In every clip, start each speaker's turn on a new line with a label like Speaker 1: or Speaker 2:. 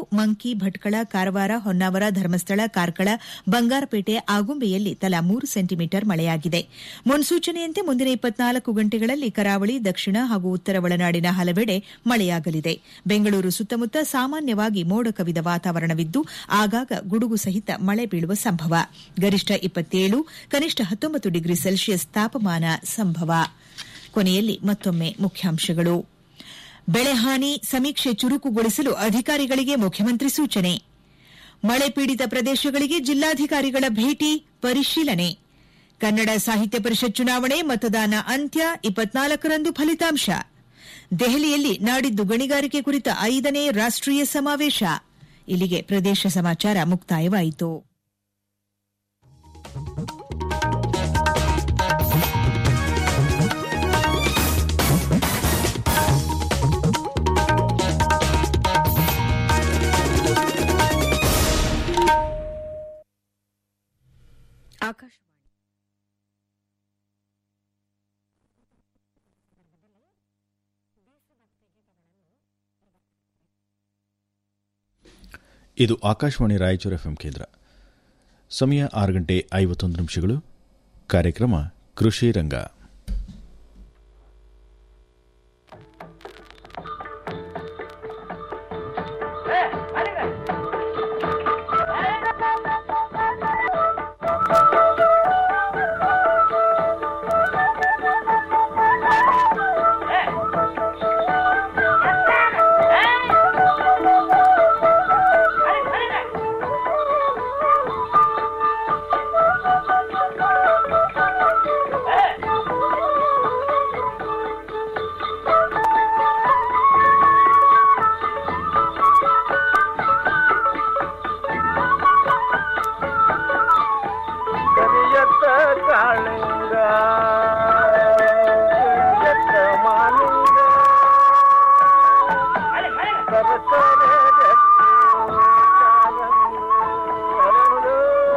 Speaker 1: Monkey Bhatkal Karwar Honnavar Dharmasthala Karkala Bangarapet ಆಗುಂಬೆಯಲ್ಲಿ ತಲಾ ಮೂರು ಸೆಂಟಿಮೀಟರ್ ಮಳೆಯಾಗಿದೆ ಮುನ್ಸೂಚನೆಯಂತೆ ಮುಂದಿನ ಇಪ್ಪತ್ನಾಲ್ಕು ಗಂಟೆಗಳಲ್ಲಿ ಕರಾವಳಿ ದಕ್ಷಿಣ ಹಾಗೂ ಉತ್ತರ ಒಳನಾಡಿನ ಹಲವೆಡೆ ಮಳೆಯಾಗಲಿದೆ ಬೆಂಗಳೂರು ಸುತ್ತಮುತ್ತ ಸಾಮಾನ್ಯವಾಗಿ ಮೋಡ ಕವಿದ ವಾತಾವರಣವಿದ್ದು ಆಗಾಗ ಗುಡುಗು ಸಹಿತ ಮಳೆ ಬೀಳುವ ಸಂಭವ ಗರಿಷ್ಠ ಇಪ್ಪತ್ತೇಳು ಕನಿಷ್ಠ ಹತ್ತೊಂಬತ್ತು ಡಿಗ್ರಿ ಸೆಲ್ಸಿಯಸ್ ತಾಪಮಾನ ಸಂಭವ ಕೊನೆಯಲ್ಲಿ ಮತ್ತೊಮ್ಮೆ ಮುಖ್ಯಾಂಶಗಳು ಬೆಳೆಹಾನಿ ಸಮೀಕ್ಷೆ ಚುರುಕುಗೊಳಿಸಲು ಅಧಿಕಾರಿಗಳಿಗೆ ಮುಖ್ಯಮಂತ್ರಿ ಸೂಚನೆ ಮಳೆ ಪೀಡಿತ ಪ್ರದೇಶಗಳಿಗೆ ಜಿಲ್ಲಾಧಿಕಾರಿಗಳ ಭೇಟಿ ಪರಿಶೀಲನೆ ಕನ್ನಡ ಸಾಹಿತ್ಯ ಪರಿಷತ್ ಚುನಾವಣೆ ಮತದಾನ ಅಂತ್ಯ ಇಪ್ಪತ್ನಾಲ್ಕರಂದು ಫಲಿತಾಂಶ ದೆಹಲಿಯಲ್ಲಿ ನಾಡಿದ್ದು ಗಣಿಗಾರಿಕೆ ಕುರಿತ ಐದನೇ ರಾಷ್ಟೀಯ ಸಮಾವೇಶ ಇಲ್ಲಿಗೆ ಪ್ರದೇಶ ಸಮಾಚಾರ ಮುಕ್ತಾಯವಾಯಿತು ಆಕಾಶವಾಣಿ
Speaker 2: ಇದು ಆಕಾಶವಾಣಿ ರಾಯಚೂರು ಎಫ್ಎಂ ಕೇಂದ್ರ ಸಮಯ ಆರು ಗಂಟೆ ಐವತ್ತೊಂದು ನಿಮಿಷಗಳು ಕಾರ್ಯಕ್ರಮ ಕೃಷಿ ರಂಗ
Speaker 3: ಕರಿಯತ್ತ ಕಾಳಿಂಗ ಕರಿಯತ್ತ ಮಾಲಿಂಗ ಸರಸರ ಗಟ್ಟಿ ಕಾಲಂದು ಹರಳು.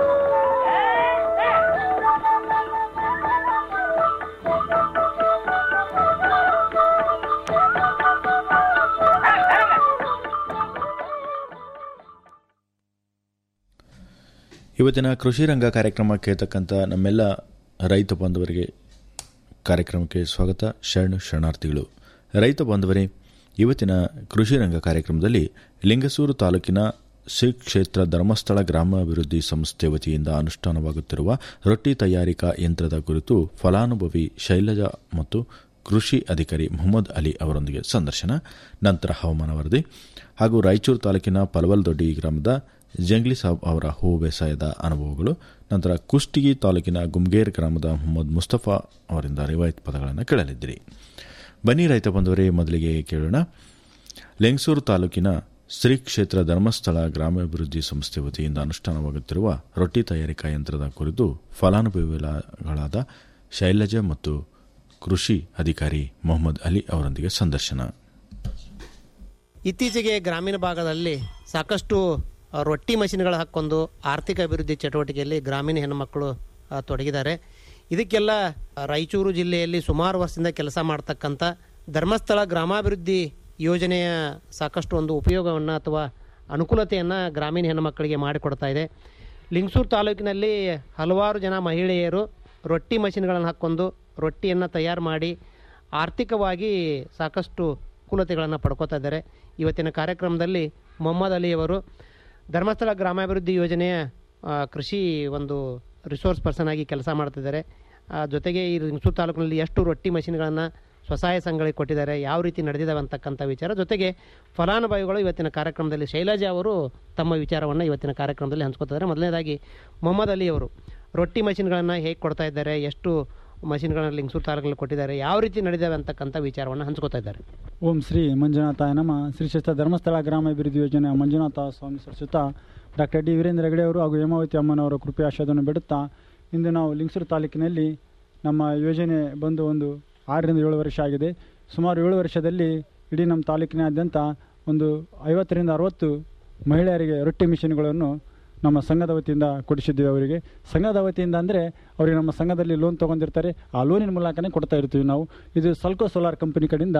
Speaker 2: ಇವತ್ತಿನ ಕೃಷಿ ರಂಗ ಕಾರ್ಯಕ್ರಮ ಕೇಳ್ತಕ್ಕಂಥ ನಮ್ಮೆಲ್ಲ ರೈತ ಬಾಂಧವರಿಗೆ ಕಾರ್ಯಕ್ರಮಕ್ಕೆ ಸ್ವಾಗತ ಶರಣು ಶರಣಾರ್ಥಿಗಳು ರೈತ ಬಾಂಧವರೇ ಇವತ್ತಿನ ಕೃಷಿ ರಂಗ ಕಾರ್ಯಕ್ರಮದಲ್ಲಿ ಲಿಂಗಸೂರು ತಾಲೂಕಿನ ಶ್ರೀ ಕ್ಷೇತ್ರ ಧರ್ಮಸ್ಥಳ ಗ್ರಾಮಾಭಿವೃದ್ಧಿ ಸಂಸ್ಥೆ ವತಿಯಿಂದ ಅನುಷ್ಠಾನವಾಗುತ್ತಿರುವ ರೊಟ್ಟಿ ತಯಾರಿಕಾ ಯಂತ್ರದ ಕುರಿತು ಫಲಾನುಭವಿ ಶೈಲಜಾ ಮತ್ತು ಕೃಷಿ ಅಧಿಕಾರಿ ಮೊಹಮ್ಮದ್ ಅಲಿ ಅವರೊಂದಿಗೆ ಸಂದರ್ಶನ ನಂತರ ಹವಾಮಾನ ವರದಿ ಹಾಗೂ ರಾಯಚೂರು ತಾಲೂಕಿನ ಪಲವಲ್ದೊಡ್ಡಿ ಗ್ರಾಮದ ಜಂಗ್ಲಿ ಸಾಬ್ ಅವರ ಹೂ ಬೇಸಾಯದ ಅನುಭವಗಳು ನಂತರ ಕುಷ್ಟಗಿ ತಾಲೂಕಿನ ಗುಮ್ಗೇರ್ ಗ್ರಾಮದ ಮೊಹಮ್ಮದ್ ಮುಸ್ತಫಾ ಅವರಿಂದ ರಿವಾಯತ್ ಪದಗಳನ್ನು ಕೇಳಲಿದ್ದೀರಿ ಬನ್ನಿ ರೈತ ಬಂದವರೇ ಮೊದಲಿಗೆ ಕೇಳೋಣ ಲೆಂಗಸೂರು ತಾಲೂಕಿನ ಶ್ರೀ ಕ್ಷೇತ್ರ ಧರ್ಮಸ್ಥಳ ಗ್ರಾಮಾಭಿವೃದ್ಧಿ ಸಂಸ್ಥೆ ವತಿಯಿಂದ ಅನುಷ್ಠಾನವಾಗುತ್ತಿರುವ ರೊಟ್ಟಿ ತಯಾರಿಕಾ ಯಂತ್ರದ ಕುರಿತು ಫಲಾನುಭವಿಗಳಾದ ಶೈಲಜಾ ಮತ್ತು ಕೃಷಿ ಅಧಿಕಾರಿ ಮೊಹಮ್ಮದ್ ಅಲಿ ಅವರೊಂದಿಗೆ ಸಂದರ್ಶನ
Speaker 4: ಇತ್ತೀಚೆಗೆ ಗ್ರಾಮೀಣ ಭಾಗದಲ್ಲಿ ಸಾಕಷ್ಟು ಆ, ರೊಟ್ಟಿ ಮಷಿನ್ಗಳು ಹಾಕ್ಕೊಂಡು ಆರ್ಥಿಕ ಅಭಿವೃದ್ಧಿ ಚಟುವಟಿಕೆಯಲ್ಲಿ ಗ್ರಾಮೀಣ ಹೆಣ್ಣುಮಕ್ಕಳು ಆ, ತೊಡಗಿದ್ದಾರೆ ಇದಕ್ಕೆಲ್ಲ ಆ, ರಾಯಚೂರು ಜಿಲ್ಲೆಯಲ್ಲಿ ಸುಮಾರು ವರ್ಷದಿಂದ ಕೆಲಸ ಮಾಡ್ತಕ್ಕಂಥ ಧರ್ಮಸ್ಥಳ ಗ್ರಾಮಾಭಿವೃದ್ಧಿ ಯೋಜನೆಯ ಸಾಕಷ್ಟು ಒಂದು ಉಪಯೋಗವನ್ನು ಅಥವಾ ಅನುಕೂಲತೆಯನ್ನು ಗ್ರಾಮೀಣ ಹೆಣ್ಣುಮಕ್ಕಳಿಗೆ ಮಾಡಿಕೊಡ್ತಾ ಇದೆ ಲಿಂಗಸೂರು ತಾಲೂಕಿನಲ್ಲಿ ಹಲವಾರು ಜನ ಮಹಿಳೆಯರು ರೊಟ್ಟಿ ಮಷಿನ್ಗಳನ್ನು ಹಾಕ್ಕೊಂಡು ರೊಟ್ಟಿಯನ್ನು ತಯಾರು ಮಾಡಿ ಆರ್ಥಿಕವಾಗಿ ಸಾಕಷ್ಟು ಅನುಕೂಲತೆಗಳನ್ನು ಪಡ್ಕೋತಾ ಇದ್ದಾರೆ ಇವತ್ತಿನ ಕಾರ್ಯಕ್ರಮದಲ್ಲಿ ಮೊಹಮ್ಮದ್ ಅಲಿಯವರು ಧರ್ಮಸ್ಥಳ ಗ್ರಾಮಾಭಿವೃದ್ಧಿ ಯೋಜನೆಯ ಆ, ಕೃಷಿ ಒಂದು ರಿಸೋರ್ಸ್ ಪರ್ಸನ್ ಆಗಿ ಕೆಲಸ ಮಾಡ್ತಿದ್ದಾರೆ ಆ, ಜೊತೆಗೆ ಈ ಲಿಂಗಸೂರು ತಾಲೂಕಿನಲ್ಲಿ ಎಷ್ಟು ರೊಟ್ಟಿ ಮಷಿನ್ಗಳನ್ನು ಸ್ವಸಹಾಯ ಸಂಘಗಳಿಗೆ ಕೊಟ್ಟಿದ್ದಾರೆ ಯಾವ ರೀತಿ ನಡೆದಿದ್ದಾವೆ ಅಂತಕ್ಕಂಥ ವಿಚಾರ ಜೊತೆಗೆ ಫಲಾನುಭವಿಗಳು ಇವತ್ತಿನ ಕಾರ್ಯಕ್ರಮದಲ್ಲಿ ಶೈಲಜಾ ಅವರು ತಮ್ಮ ವಿಚಾರವನ್ನು ಇವತ್ತಿನ ಕಾರ್ಯಕ್ರಮದಲ್ಲಿ ಹಂಚ್ಕೋತಿದ್ದಾರೆ ಮೊದಲನೇದಾಗಿ ಮೊಹಮ್ಮದ್ ಅಲಿ ಅವರು ರೊಟ್ಟಿ ಮಷಿನ್ಗಳನ್ನು ಹೇಗೆ ಕೊಡ್ತಾ ಇದ್ದಾರೆ ಎಷ್ಟು ಮಷಿನ್ಗಳನ್ನು ಲಿಂಗಸೂರು ತಾಲೂಕಲ್ಲಿ ಕೊಟ್ಟಿದ್ದಾರೆ ಯಾವ ರೀತಿ ನಡೆದಿದ್ದಾವೆ ಅಂತಕ್ಕಂಥ ವಿಚಾರವನ್ನು ಹಂಚ್ಕೋತಾ ಇದ್ದಾರೆ
Speaker 5: ಓಂ ಶ್ರೀ ಮಂಜುನಾಥಾಯ ನಮ ಶ್ರೀ ಕ್ಷೇತ್ರ ಧರ್ಮಸ್ಥಳ ಗ್ರಾಮಾಭಿವೃದ್ಧಿ ಯೋಜನೆ ಮಂಜುನಾಥ ಸ್ವಾಮಿ ಸರಸ್ವತ ಡಾಕ್ಟರ್ ಡಿ ವೀರೇಂದ್ರ ಹೆಗಡೆ ಅವರು ಹಾಗೂ ಹೇಮಾವತಿ ಅಮ್ಮನವರ ಕೃಪೆ ಆಶಯವನ್ನು ಬಿಡುತ್ತಾ ಇಂದು ನಾವು ಲಿಂಗಸೂರು ತಾಲೂಕಿನಲ್ಲಿ ನಮ್ಮ ಯೋಜನೆ ಬಂದು ಒಂದು ಆರರಿಂದ ಏಳು ವರ್ಷ ಆಗಿದೆ ಸುಮಾರು ಏಳು ವರ್ಷದಲ್ಲಿ ಇಡೀ ನಮ್ಮ ತಾಲೂಕಿನಾದ್ಯಂತ ಒಂದು ಐವತ್ತರಿಂದ ಅರವತ್ತು ಮಹಿಳೆಯರಿಗೆ ರೊಟ್ಟಿ ಮಿಷಿನ್ಗಳನ್ನು ನಮ್ಮ ಸಂಘದ ವತಿಯಿಂದ ಕೊಡಿಸಿದ್ದೀವಿ ಅವರಿಗೆ ಸಂಘದ ವತಿಯಿಂದ ಅಂದರೆ ಅವರಿಗೆ ನಮ್ಮ ಸಂಘದಲ್ಲಿ ಲೋನ್ ತೊಗೊಂಡಿರ್ತಾರೆ ಆ ಲೋನಿನ ಮೂಲಕನೇ ಕೊಡ್ತಾ ಇರ್ತೀವಿ ನಾವು ಇದು ಸಲ್ಕೋ ಸೋಲಾರ್ ಕಂಪನಿ ಕಡೆಯಿಂದ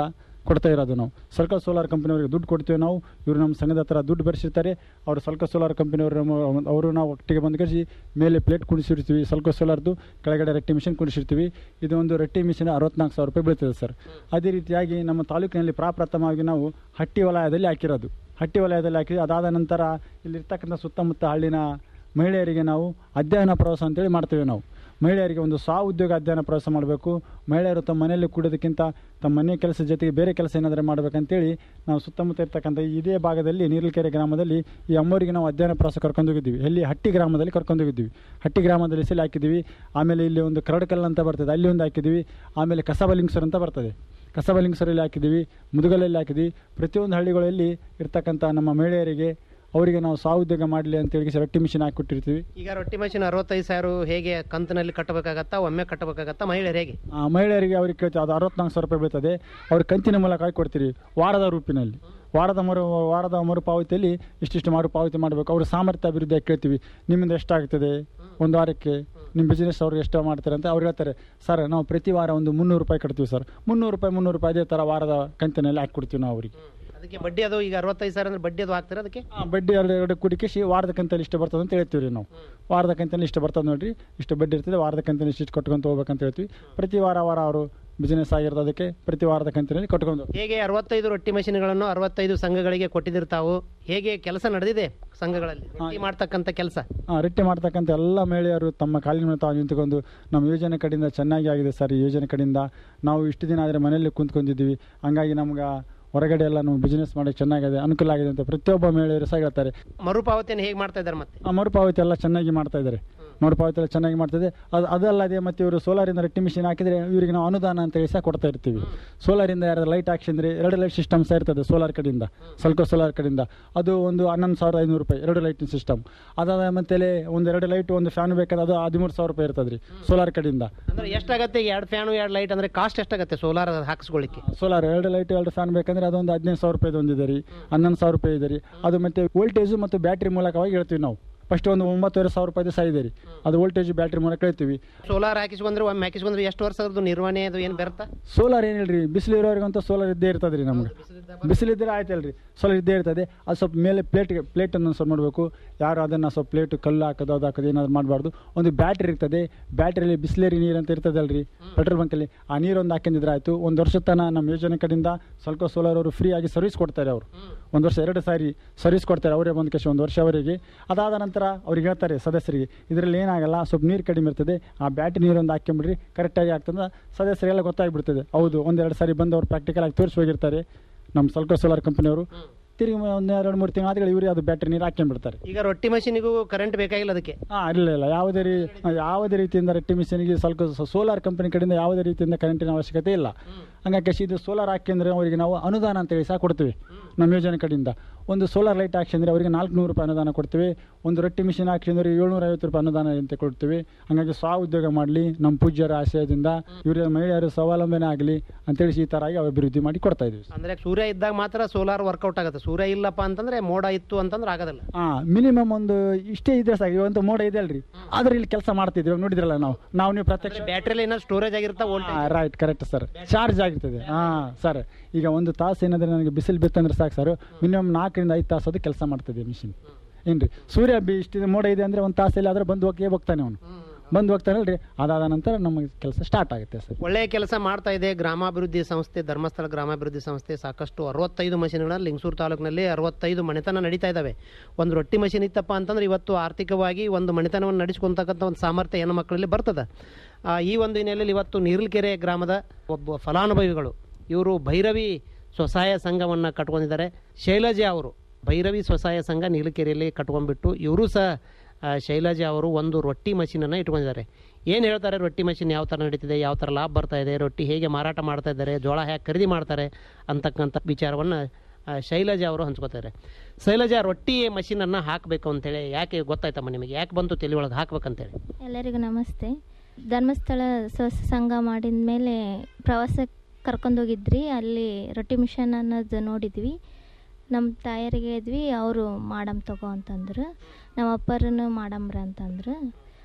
Speaker 5: ಕೊಡ್ತಾ ಇರೋದು ನಾವು ಸರ್ಕಲ್ ಸೋಲಾರ್ ಕಂಪನಿಯವರಿಗೆ ದುಡ್ಡು ಕೊಡ್ತೀವಿ ನಾವು ಇವರು ನಮ್ಮ ಸಂಘದ ಹತ್ರ ದುಡ್ಡು ಬರೆಸಿರ್ತಾರೆ ಅವರು ಸಲ್ಕೋ ಸೋಲಾರ್ ಕಂಪನಿಯವರು ನಮ್ಮ- ಅವರು ನಾವು ಒಟ್ಟಿಗೆ ಬಂದು ಕಳಿಸಿ ಮೇಲೆ ಪ್ಲೇಟ್ ಕುಣಿಸಿರ್ತೀವಿ ಸಲ್ಕೋ ಸೋಲಾರ್ದು ಕೆಳಗಡೆ ರಟ್ಟಿ ಮಿಷಿನ್ ಕುಣಿಸಿರ್ತೀವಿ ಇದು ಒಂದು ರಟ್ಟಿ ಮಿಷಿನ್ ಅರವತ್ನಾಲ್ಕು ಸಾವಿರ ರೂಪಾಯಿ ಬೀಳ್ತದೆ ಸರ್ ಅದೇ ರೀತಿಯಾಗಿ ನಮ್ಮ ತಾಲೂಕಿನಲ್ಲಿ ಪ್ರಾಪ್ರಥಮವಾಗಿ ನಾವು ಹಟ್ಟಿ ವಲಯದಲ್ಲಿ ಹಾಕಿರೋದು ಹಟ್ಟಿ ವಲಯದಲ್ಲಿ ಹಾಕಿ ಅದಾದ ನಂತರ ಇಲ್ಲಿರ್ತಕ್ಕಂಥ ಸುತ್ತಮುತ್ತ ಹಳ್ಳಿನ ಮಹಿಳೆಯರಿಗೆ ನಾವು ಅಧ್ಯಯನ ಪ್ರವಾಸ ಅಂತೇಳಿ ಮಾಡ್ತೇವೆ ನಾವು ಮಹಿಳೆಯರಿಗೆ ಒಂದು ಸ್ವ ಉದ್ಯೋಗ ಅಧ್ಯಯನ ಪ್ರವಾಸ ಮಾಡಬೇಕು ಮಹಿಳೆಯರು ತಮ್ಮ ಮನೆಯಲ್ಲಿ ಕೂಡೋದಕ್ಕಿಂತ ತಮ್ಮ ಮನೆ ಕೆಲಸ ಜೊತೆಗೆ ಬೇರೆ ಕೆಲಸ ಏನಾದರೂ ಮಾಡಬೇಕಂತೇಳಿ ನಾವು ಸುತ್ತಮುತ್ತ ಇರ್ತಕ್ಕಂಥ ಇದೇ ಭಾಗದಲ್ಲಿ ನೀರಲ್ಕೆರೆ ಗ್ರಾಮದಲ್ಲಿ ಈ ಅಮ್ಮವರಿಗೆ ನಾವು ಅಧ್ಯಯನ ಪ್ರವಾಸ ಕರ್ಕೊಂಡು ಹೋಗಿದ್ದೀವಿ ಎಲ್ಲಿ ಹಟ್ಟಿ ಗ್ರಾಮದಲ್ಲಿ ಕರ್ಕೊಂಡು ಹೋಗಿದ್ದೀವಿ ಹಟ್ಟಿ ಗ್ರಾಮದಲ್ಲಿ ಸಲ ಹಾಕಿದ್ದೀವಿ ಆಮೇಲೆ ಇಲ್ಲಿ ಒಂದು ಕರಡಕಲ್ ಅಂತ ಬರ್ತದೆ ಅಲ್ಲಿ ಒಂದು ಹಾಕಿದ್ದೀವಿ ಆಮೇಲೆ ಕಸಬಲಿಂಗ್ಸರ್ ಅಂತ ಬರ್ತದೆ ಕಸಬಲಿಂಗ್ಸರಲ್ಲಿ ಹಾಕಿದ್ದೀವಿ ಮುದುಗಲಲ್ಲಿ ಹಾಕಿದ್ದೀವಿ ಪ್ರತಿಯೊಂದು ಹಳ್ಳಿಗಳಲ್ಲಿ ಇರ್ತಕ್ಕಂಥ ನಮ್ಮ ಮಹಿಳೆಯರಿಗೆ ಅವರಿಗೆ ನಾವು ಸ್ವಾಉದ್ಯೋಗ ಮಾಡಲಿ ಅಂತೇಳಿ ರೊಟ್ಟಿ ಮಿಷಿನ್ ಹಾಕಿಕೊಟ್ಟಿರ್ತೀವಿ
Speaker 4: ಈಗ ರೊಟ್ಟಿ ಮಷಿನ್ ಅರವತ್ತೈದು ಸಾವಿರ ಹೇಗೆ ಕಂತಿನಲ್ಲಿ ಕಟ್ಟಬೇಕಾಗತ್ತಾ ಒಮ್ಮೆ ಕಟ್ಟಬೇಕಾಗತ್ತಾ ಮಹಿಳೆಯರು ಹೇಗೆ
Speaker 5: ಆ, ಮಹಿಳೆಯರಿಗೆ ಅವ್ರಿಗೆ ಕೇಳ್ತೀವಿ ಅದು ಅರವತ್ನಾಲ್ಕು ಸಾವಿರ ರೂಪಾಯಿ ಬೀಳ್ತದೆ ಅವ್ರ ಕಂತಿನ ಮೂಲಕ ಹಾಕಿ ಕೊಡ್ತೀರಿ ವಾರದ ರೂಪಿನಲ್ಲಿ ವಾರದ ಮರು ವಾರದ ಮರುಪಾವತಿಯಲ್ಲಿ ಇಷ್ಟಿಷ್ಟು ಮರುಪಾವತಿ ಮಾಡಬೇಕು ಅವ್ರ ಸಾಮರ್ಥ್ಯ ಅಭಿವೃದ್ಧಿ ಕೇಳ್ತೀವಿ ನಿಮ್ಮಿಂದ ಎಷ್ಟಾಗ್ತದೆ ಒಂದು ವಾರಕ್ಕೆ ನಿಮ್ಮ ಬಿಸ್ನೆಸ್ ಅವ್ರು ಎಷ್ಟು ಮಾಡ್ತಾರೆ ಅಂತ ಅವ್ರು ಹೇಳ್ತಾರೆ ಸರ್ ನಾವು ಪ್ರತಿ ವಾರ ಒಂದು ಮುನ್ನೂರು ರೂಪಾಯಿ ಕಟ್ತೀವಿ ಸರ್ ಮುನ್ನೂರು ರೂಪಾಯಿ ಮುನ್ನೂರು ರೂಪಾಯಿ ಅದೇ ಥರ ವಾರದ ಕಂತಿನಲ್ಲಿ ಹಾಕಿ ಕೊಡ್ತೀವಿ ನಾವು ಅವರಿಗೆ
Speaker 4: ಅದಕ್ಕೆ ಬಡ್ಡಿ ಅದು ಈಗ ಅರವತ್ತೈದು ಸಾವಿರ ಅಂದ್ರೆ ಬಡ್ಡಿ ಅದು ಹಾಕ್ತಾರೆ ಅದಕ್ಕೆ
Speaker 5: ಆ, ಬಡ್ಡಿ ಎರಡು ಎರಡು ಕುಡಿಕೇಶಿ ವಾರದ ಕಂತಲ್ಲಿ ಇಷ್ಟು ಬರ್ತದೆ ಅಂತ ಹೇಳ್ತೀವಿ ರೀ ನಾವು ವಾರದ ಕಂತಲ್ಲಿ ಇಷ್ಟು ಬರ್ತದೆ ನೋಡ್ರಿ ಇಷ್ಟು ಬಡ್ಡಿ ಇರ್ತದೆ ವಾರದ ಕಂತಲ್ಲಿ ಇಷ್ಟು ಕಟ್ಕೊಂತ ಹೋಗ್ಬೇಕಂತ ಹೇಳ್ತೀವಿ ಪ್ರತಿ ವಾರ ವಾರ ಅವರು ಬಿಸ್ನೆಸ್ ಆಗಿರೋದು ಅದಕ್ಕೆ ಪ್ರತಿ ವಾರದ ಕಂತಿನಲ್ಲಿ ಕಟ್ಕೊಂಡು
Speaker 4: ಹೇಗೆ ಅರವತ್ತೈದು ರೊಟ್ಟಿ ಮಷಿನ್ಗಳನ್ನು ಅರವತ್ತೈದು ಸಂಘಗಳಿಗೆ ಕೊಟ್ಟಿದ್ದಿರ್ತಾವು ಹೇಗೆ ಕೆಲಸ ನಡೆದಿದೆ ಸಂಘಗಳಲ್ಲಿ ರೊಟ್ಟಿ ಮಾಡ್ತಕ್ಕಂಥ ಕೆಲಸ
Speaker 5: ಆ, ರೊಟ್ಟಿ ಮಾಡ್ತಕ್ಕಂಥ ಎಲ್ಲ ಮಹಿಳೆಯರು ತಮ್ಮ ಕಾಲಿನ ಮೇಲೆ ತಾವು ನಿಂತುಕೊಂಡು ನಮ್ಮ ಯೋಜನೆ ಕಡೆಯಿಂದ ಚೆನ್ನಾಗಿ ಆಗಿದೆ ಸರ್ ಈ ಯೋಜನೆ ಕಡೆಯಿಂದ ನಾವು ಇಷ್ಟು ದಿನ ಆದರೆ ಮನೆಯಲ್ಲಿ ಕುಂತ್ಕೊಂಡಿದ್ದೀವಿ ಹಂಗಾಗಿ ನಮ್ಗೆ ಹೊರಗಡೆ ಎಲ್ಲ ನಾವು ಬಿಸ್ನೆಸ್ ಮಾಡಿ ಚೆನ್ನಾಗಿದೆ ಅನುಕೂಲ ಆಗಿದೆ ಅಂತ ಪ್ರತಿಯೊಬ್ಬ ಮಹಿಳೆಯರು ಸಹ ಹೇಳ್ತಾರೆ
Speaker 4: ಮರುಪಾವತಿಯನ್ನು ಹೇಗೆ ಮಾಡ್ತಾ ಇದ್ದಾರೆ ಮತ್ತೆ
Speaker 5: ಆ ಮರುಪಾವತಿ ಎಲ್ಲ ಚೆನ್ನಾಗಿ ಮಾಡ್ತಾ ಇದ್ದಾರೆ ಮರುಪಾವತಿ ಎಲ್ಲ ಚೆನ್ನಾಗಿ ಮಾಡ್ತಿದೆ ಅದು ಅದಲ್ಲದೆ ಮತ್ತೆ ಇವರು ಸೋಲಾರಿಂದ ರೆಟ್ಟಿ ಮಿಷಿನ್ ಹಾಕಿದರೆ ಇವರಿಗೆ ನಾವು ಅನುದಾನ ಅಂತ ಹೇಳಿ ಸಹ ಕೊಡ್ತಾ ಇರ್ತೀವಿ ಸೋಲಾರಿಂದ ಯಾರಾದ್ರು ಲೈಟ್ ಹಾಕ್ಸಿದ್ರೆ ಎರಡು ಲೈಟ್ ಸಿಸ್ಟಮ್ ಸಹ ಇರ್ತದೆ ಸೋಲಾರ್ ಕಡೆಯಿಂದ ಸ್ವಲ್ಪ ಸೋಲಾರ್ ಕಡೆಯಿಂದ ಅದು ಒಂದು ಹನ್ನೊಂದು ಸಾವಿರದ ಐನೂರು ರೂಪಾಯಿ ಎರಡು ಲೈಟಿನ ಸಿಸ್ಟಮ್ ಅದಾದ ಮತ್ತೆ ಒಂದು ಎರಡು ಲೈಟ್ ಒಂದು ಫ್ಯಾನ್ ಬೇಕಾದ್ರೆ ಅದು ಹದಿಮೂರು ಸಾವಿರ ರೂಪಾಯಿ ಇರ್ತದೆ ರೀ ಸೋಲಾರ್ ಕಡೆಯಿಂದ
Speaker 4: ಅಂದ್ರೆ ಎಷ್ಟಾಗತ್ತೆ ಎರಡು ಫ್ಯಾನು ಎರಡು ಲೈಟ್ ಅಂದ್ರೆ ಕಾಸ್ಟ್ ಎಷ್ಟಾಗತ್ತೆ ಸೋಲಾರ್ ಹಾಕಿಸ್ಕೊಳ್ಳಿಕ್ಕೆ
Speaker 5: ಸೋಲಾರ್ ಎರಡು ಲೈಟ್ ಎರಡು ಫ್ಯಾನ್ ಬೇಕಂದ್ರೆ ಅದೊಂದು ಹದಿನೈದು ಸಾವಿರ ರೂಪಾಯಿದು ಒಂದಿದೆ ರೀ ಹನ್ನೊಂದು ಸಾವಿರ ರೂಪಾಯಿ ಇದೆ ರೀ ಅದು ಮತ್ತೆ ವೋಲ್ಟೇಜು ಮತ್ತು ಬ್ಯಾಟ್ರಿ ಮೂಲಕವಾಗಿ ಹೇಳ್ತೀವಿ ನಾವು ಫಸ್ಟ್ ಒಂದು ಒಂಬತ್ತುವರೆ ಸಾವಿರ ರೂಪಾಯಿದು ಸಹ ಇದೆ ರೀ ಅದು ವೋಲ್ಟೇಜ್ ಬ್ಯಾಟ್ರಿ ಮೂಲಕ ಹೇಳ್ತೀವಿ
Speaker 4: ಸೋಲಾರ್ ಹಾಕಿಸ್ಕೊಂಡ್ರೆ ಒಮ್ಮೆ ಹಾಕಿಸ್ಕೊಂಡ್ರೆ ಎಷ್ಟು ವರ್ಷ ಅದ್ರದ್ದು ನಿರ್ವಹಣೆ ಅದು ಏನು ಬರುತ್ತಾ
Speaker 5: ಸೋಲಾರ್ ಏನಿಲ್ರಿ ಬಿಸಿಲು ಇರೋರಿಗಂತೂ ಸೋಲಾರ್ ಇದ್ದೇ ಇರ್ತದೆ ರೀ ನಮ್ಗೆ ಬಿಸಿಲಿದ್ದರೆ ಆಯ್ತಲ್ರಿ ಸೋಲಾರ್ ಇದ್ದೇ ಇರ್ತದೆ ಅದು ಸ್ವಲ್ಪ ಮೇಲೆ ಪ್ಲೇಟ್ಗೆ ಪ್ಲೇಟನ್ನು ಸ್ವಲ್ಪ ಮಾಡಬೇಕು ಯಾರು ಅದನ್ನು ಸ್ವಲ್ಪ ಪ್ಲೇಟ್ ಕಲ್ಲು ಹಾಕೋದು ಅದು ಹಾಕೋದು ಏನಾದ್ರು ಮಾಡಬಾರ್ದು ಒಂದು ಬ್ಯಾಟ್ರಿ ಇರ್ತದೆ ಬ್ಯಾಟ್ರಿಯಲ್ಲಿ ಬಿಸ್ಲೇರಿ ನೀರು ಅಂತ ಇರ್ತದಲ್ರಿ ಪೆಟ್ರೋಲ್ ಬಂಕಲ್ಲಿ ಆ ನೀರೊಂದು ಹಾಕಿದ್ರೆ ಆಯಿತು ಒಂದು ವರ್ಷದ ತನಕ ನಮ್ಮ ಯೋಜನೆ ಕಡೆಯಿಂದ ಸ್ವಲ್ಪ ಸೋಲಾರ್ ಅವರು ಫ್ರೀ ಆಗಿ ಸರ್ವಿಸ್ ಕೊಡ್ತಾರೆ ಅವರು ಒಂದು ವರ್ಷ ಎರಡು ಸಾರಿ ಸರ್ವಿಸ್ ಕೊಡ್ತಾರೆ ಅವರೇ ಬಂದು ಕೇಸಿ ಒಂದು ವರ್ಷ ಅವರಿಗೆ ಅದಾದ ನಂತರ ಅವ್ರಿಗೆ ಹೇಳ್ತಾರೆ ಸದಸ್ಯರಿಗೆ ಇದರಲ್ಲಿ ಏನಾಗಲ್ಲ ಸ್ವಲ್ಪ ನೀರು ಕಡಿಮೆ ಇರ್ತದೆ ಆ ಬ್ಯಾಟ್ರಿ ನೀರೊಂದು ಹಾಕ್ಕೊಂಬಿಡ್ರಿ ಕರೆಕ್ಟಾಗಿ ಆಗ್ತದೆ ಸದಸ್ಯರಿಗೆಲ್ಲ ಗೊತ್ತಾಗ್ಬಿಡ್ತದೆ ಹೌದು ಒಂದೆರಡು ಸಾರಿ ಬಂದು ಅವ್ರು ಪ್ರಾಕ್ಟಿಕಲ್ ಆಗಿ ತೋರಿಸಿ ಹೋಗಿರ್ತಾರೆ ನಮ್ಮ ಸಲ್ಕೋ ಸೋಲಾರ್ ಕಂಪನಿಯವರು ತಿರುಗಿ ಒಂದು ಎರಡು ಮೂರು ತಿಂಗಳು ಆದ್ಮೇಲೆ ಇವರೇ ಅದು ಬ್ಯಾಟ್ರಿ ನೀರು ಹಾಕ್ಕೊಂಡ್ಬಿಡ್ತಾರೆ
Speaker 4: ಈಗ ರೊಟ್ಟಿ ಮಷಿನಿಗೂ ಕರೆಂಟ್ ಬೇಕಾಗಿಲ್ಲ ಅದಕ್ಕೆ
Speaker 5: ಹಾಂ ಇಲ್ಲ ಇಲ್ಲ ಯಾವುದೇ ರೀ ಯಾವುದೇ ರೀತಿಯಿಂದ ರೆಟ್ಟಿ ಮಿಷನ್ಗೆ ಸ್ವಲ್ಪ ಸೋಲಾರ್ ಕಂಪನಿ ಕಡೆಯಿಂದ ಯಾವುದೇ ರೀತಿಯಿಂದ ಕರೆಂಟಿನ ಅವಶ್ಯಕತೆ ಇಲ್ಲ ಹಂಗಾಗಿ ಇದು ಸೋಲಾರ್ ಹಾಕಿದ್ರೆ ಅವರಿಗೆ ನಾವು ಅನುದಾನ ಅಂತೇಳಿ ಸಹ ಕೊಡ್ತೀವಿ ನಮ್ಮ ಯೋಜನೆ ಕಡೆಯಿಂದ ಒಂದು ಸೋಲಾರ್ ಲೈಟ್ ಹಾಕ್ಸಿದ್ರೆ ಅವರಿಗೆ ನಾಲ್ಕುನೂರು ರೂಪಾಯಿ ಅನುದಾನ ಕೊಡ್ತೀವಿ ಒಂದು ರೊಟ್ಟಿ ಮಿಷಿನ್ ಹಾಕ್ಸಿದ್ರೆ ಏಳ್ನೂರ ಐವತ್ತು ರೂಪಾಯಿ ಅನುದಾನ ಅಂತ ಕೊಡ್ತೀವಿ ಹಾಗಾಗಿ ಸ್ವ ಉದ್ಯೋಗ ಮಾಡಲಿ ನಮ್ಮ ಪೂಜ್ಯರ ಆಶಯದಿಂದ ಇವರ ಮಹಿಳೆಯರು ಸ್ವಾವಲಂಬನೆ ಆಗಲಿ ಅಂತೇಳಿ ಈ ಥರ ಆಗಿ ಅಭಿವೃದ್ಧಿ ಮಾಡಿ ಕೊಡ್ತಾ ಇದ್ದೀವಿ
Speaker 4: ಅಂದ್ರೆ ಸೂರ್ಯ ಇದ್ದಾಗ ಮಾತ್ರ ಸೋಲಾರ್ ವರ್ಕೌಟ್ ಆಗುತ್ತೆ ಸೂರ್ಯ ಇಲ್ಲಪ್ಪ ಅಂತಂದ್ರೆ ಮೋಡ ಇತ್ತು ಅಂತಂದ್ರೆ ಆಗೋದಿಲ್ಲ
Speaker 5: ಹಾಂ ಮಿನಿಮಮ್ ಒಂದು ಇಷ್ಟೇ ಇದ್ರೆ ಸಾಕು ಇವಂತ ಮೋಡ ಇದೆ ಅಲ್ರಿ ಆದ್ರೆ ಇಲ್ಲಿ ಕೆಲಸ ಮಾಡ್ತಿದ್ವಿ ಇವಾಗ ನೋಡಿದ್ರಲ್ಲ ನಾವು ನಾವು ನೀವು ಪ್ರತ್ಯಕ್ಷ
Speaker 4: ಬ್ಯಾಟ್ರಿಯಲ್ಲಿ ಏನಾದ್ರು ಸ್ಟೋರೇಜ್ ಆಗಿರುತ್ತಾ voltage
Speaker 5: right correct sir charge ಆಗಿರ್ತದೆ ಹಾಂ ಸರ್ ಈಗ ಒಂದು ತಾಸು ಏನಾದ್ರೆ ನನಗೆ ಬಿಸಿಲು ಬಿತ್ತಂದ್ರೆ ಸಾಕು ಸರ್ ಮಿನಿಮಮ್ ನಾಲ್ಕರಿಂದ ಐದು ತಾಸು ಅದು ಕೆಲಸ ಮಾಡ್ತದೆ ಮಿಷಿನ್ ಏನ್ರಿ ಸೂರ್ಯ ಬಿ ಇಷ್ಟು ಮೋಡ ಇದೆ ಅಂದರೆ ಒಂದು ತಾಸಲ್ಲಿ ಆದ್ರೆ ಬಂದು ಹೋಗಿ ಹೋಗ್ತಾನೆ ಅವನು ಬಂದು ಹೋಗ್ತಾನಲ್ರಿ ಅದಾದ ನಂತರ ನಮಗೆ ಕೆಲಸ ಸ್ಟಾರ್ಟ್ ಆಗುತ್ತೆ ಸರ್
Speaker 4: ಒಳ್ಳೆಯ ಕೆಲಸ ಮಾಡ್ತಾ ಇದೆ ಗ್ರಾಮಾಭಿವೃದ್ಧಿ ಸಂಸ್ಥೆ ಧರ್ಮಸ್ಥಳ ಗ್ರಾಮಾಭಿವೃದ್ಧಿ ಸಂಸ್ಥೆ ಸಾಕಷ್ಟು ಅರವತ್ತೈದು ಮಷಿನ್ಗಳನ್ನ ಲಿಂಗಸೂರು ತಾಲೂಕಿನಲ್ಲಿ ಅರವತ್ತೈದು ಮನೆತನ ನಡೀತಾ ಇದ್ದಾವೆ ಒಂದು ರೊಟ್ಟಿ ಮಷಿನ್ ಇತ್ತಪ್ಪ ಅಂತಂದ್ರೆ ಇವತ್ತು ಆರ್ಥಿಕವಾಗಿ ಒಂದು ಮನೆತನವನ್ನು ನಡೆಸ್ಕೊಂತಕ್ಕಂಥ ಒಂದು ಸಾಮರ್ಥ್ಯ ಹೆಣ್ಣು ಮಕ್ಕಳಲ್ಲಿ ಬರ್ತದೆ ಆ, ಈ ಒಂದು ಹಿನ್ನೆಲೆಯಲ್ಲಿ ಇವತ್ತು ನೀರ್ಲಕೆರೆ ಗ್ರಾಮದ ಒಬ್ಬ ಫಲಾನುಭವಿಗಳು ಇವರು ಭೈರವಿ ಸ್ವಸಹಾಯ ಸಂಘವನ್ನು ಕಟ್ಕೊಂಡಿದ್ದಾರೆ ಶೈಲಜಾ ಅವರು ಭೈರವಿ ಸ್ವಸಹಾಯ ಸಂಘ ನೀಲಕೆರೆಯಲ್ಲಿ ಕಟ್ಕೊಂಡ್ಬಿಟ್ಟು ಇವರು ಸಹ ಆ, ಶೈಲಜಾ ಅವರು ಒಂದು ರೊಟ್ಟಿ ಮಷೀನನ್ನು ಇಟ್ಕೊಂಡಿದ್ದಾರೆ ಏನು ಹೇಳ್ತಾರೆ ರೊಟ್ಟಿ ಮಷಿನ್ ಯಾವ ಥರ ನಡೀತಿದೆ ಯಾವ ಥರ ಲಾಭ ಬರ್ತಾ ಇದೆ ರೊಟ್ಟಿ ಹೇಗೆ ಮಾರಾಟ ಮಾಡ್ತಾ ಇದ್ದಾರೆ ಜೋಳ ಹೇಗೆ ಖರೀದಿ ಮಾಡ್ತಾರೆ ಅಂತಕ್ಕಂಥ ವಿಚಾರವನ್ನು ಶೈಲಜಾ ಅವರು ಹಂಚ್ಕೋತಾರೆ ಶೈಲಜಾ ರೊಟ್ಟಿ ಮಷೀನನ್ನು ಹಾಕಬೇಕು ಅಂತೇಳಿ ಯಾಕೆ ಗೊತ್ತಾಯ್ತಮ್ಮ ನಿಮಗೆ ಯಾಕೆ ಬಂತು ತಲೆ ಒಳಗೆ ಹಾಕ್ಬೇಕಂತೇಳಿ
Speaker 6: ಎಲ್ಲರಿಗೂ ನಮಸ್ತೆ ಧರ್ಮಸ್ಥಳ ಸ್ವಸ ಸಂಘ ಮಾಡಿದ ಮೇಲೆ ಪ್ರವಾಸಕ್ಕೆ ಕರ್ಕೊಂಡೋಗಿದ್ರಿ ಅಲ್ಲಿ ರೊಟ್ಟಿ ಮಿಷನ್ ಅನ್ನೋದು ನೋಡಿದ್ವಿ ನಮ್ಮ ತಾಯರಿಗೆ ಹೇಳಿದ್ವಿ ಅವರು ಮಾಡಮ್ ತಗೋ ಅಂತಂದ್ರು ನಮ್ಮ ಅಪ್ಪರನ್ನು ಮಾಡಮ್ರ ಅಂತಂದ್ರು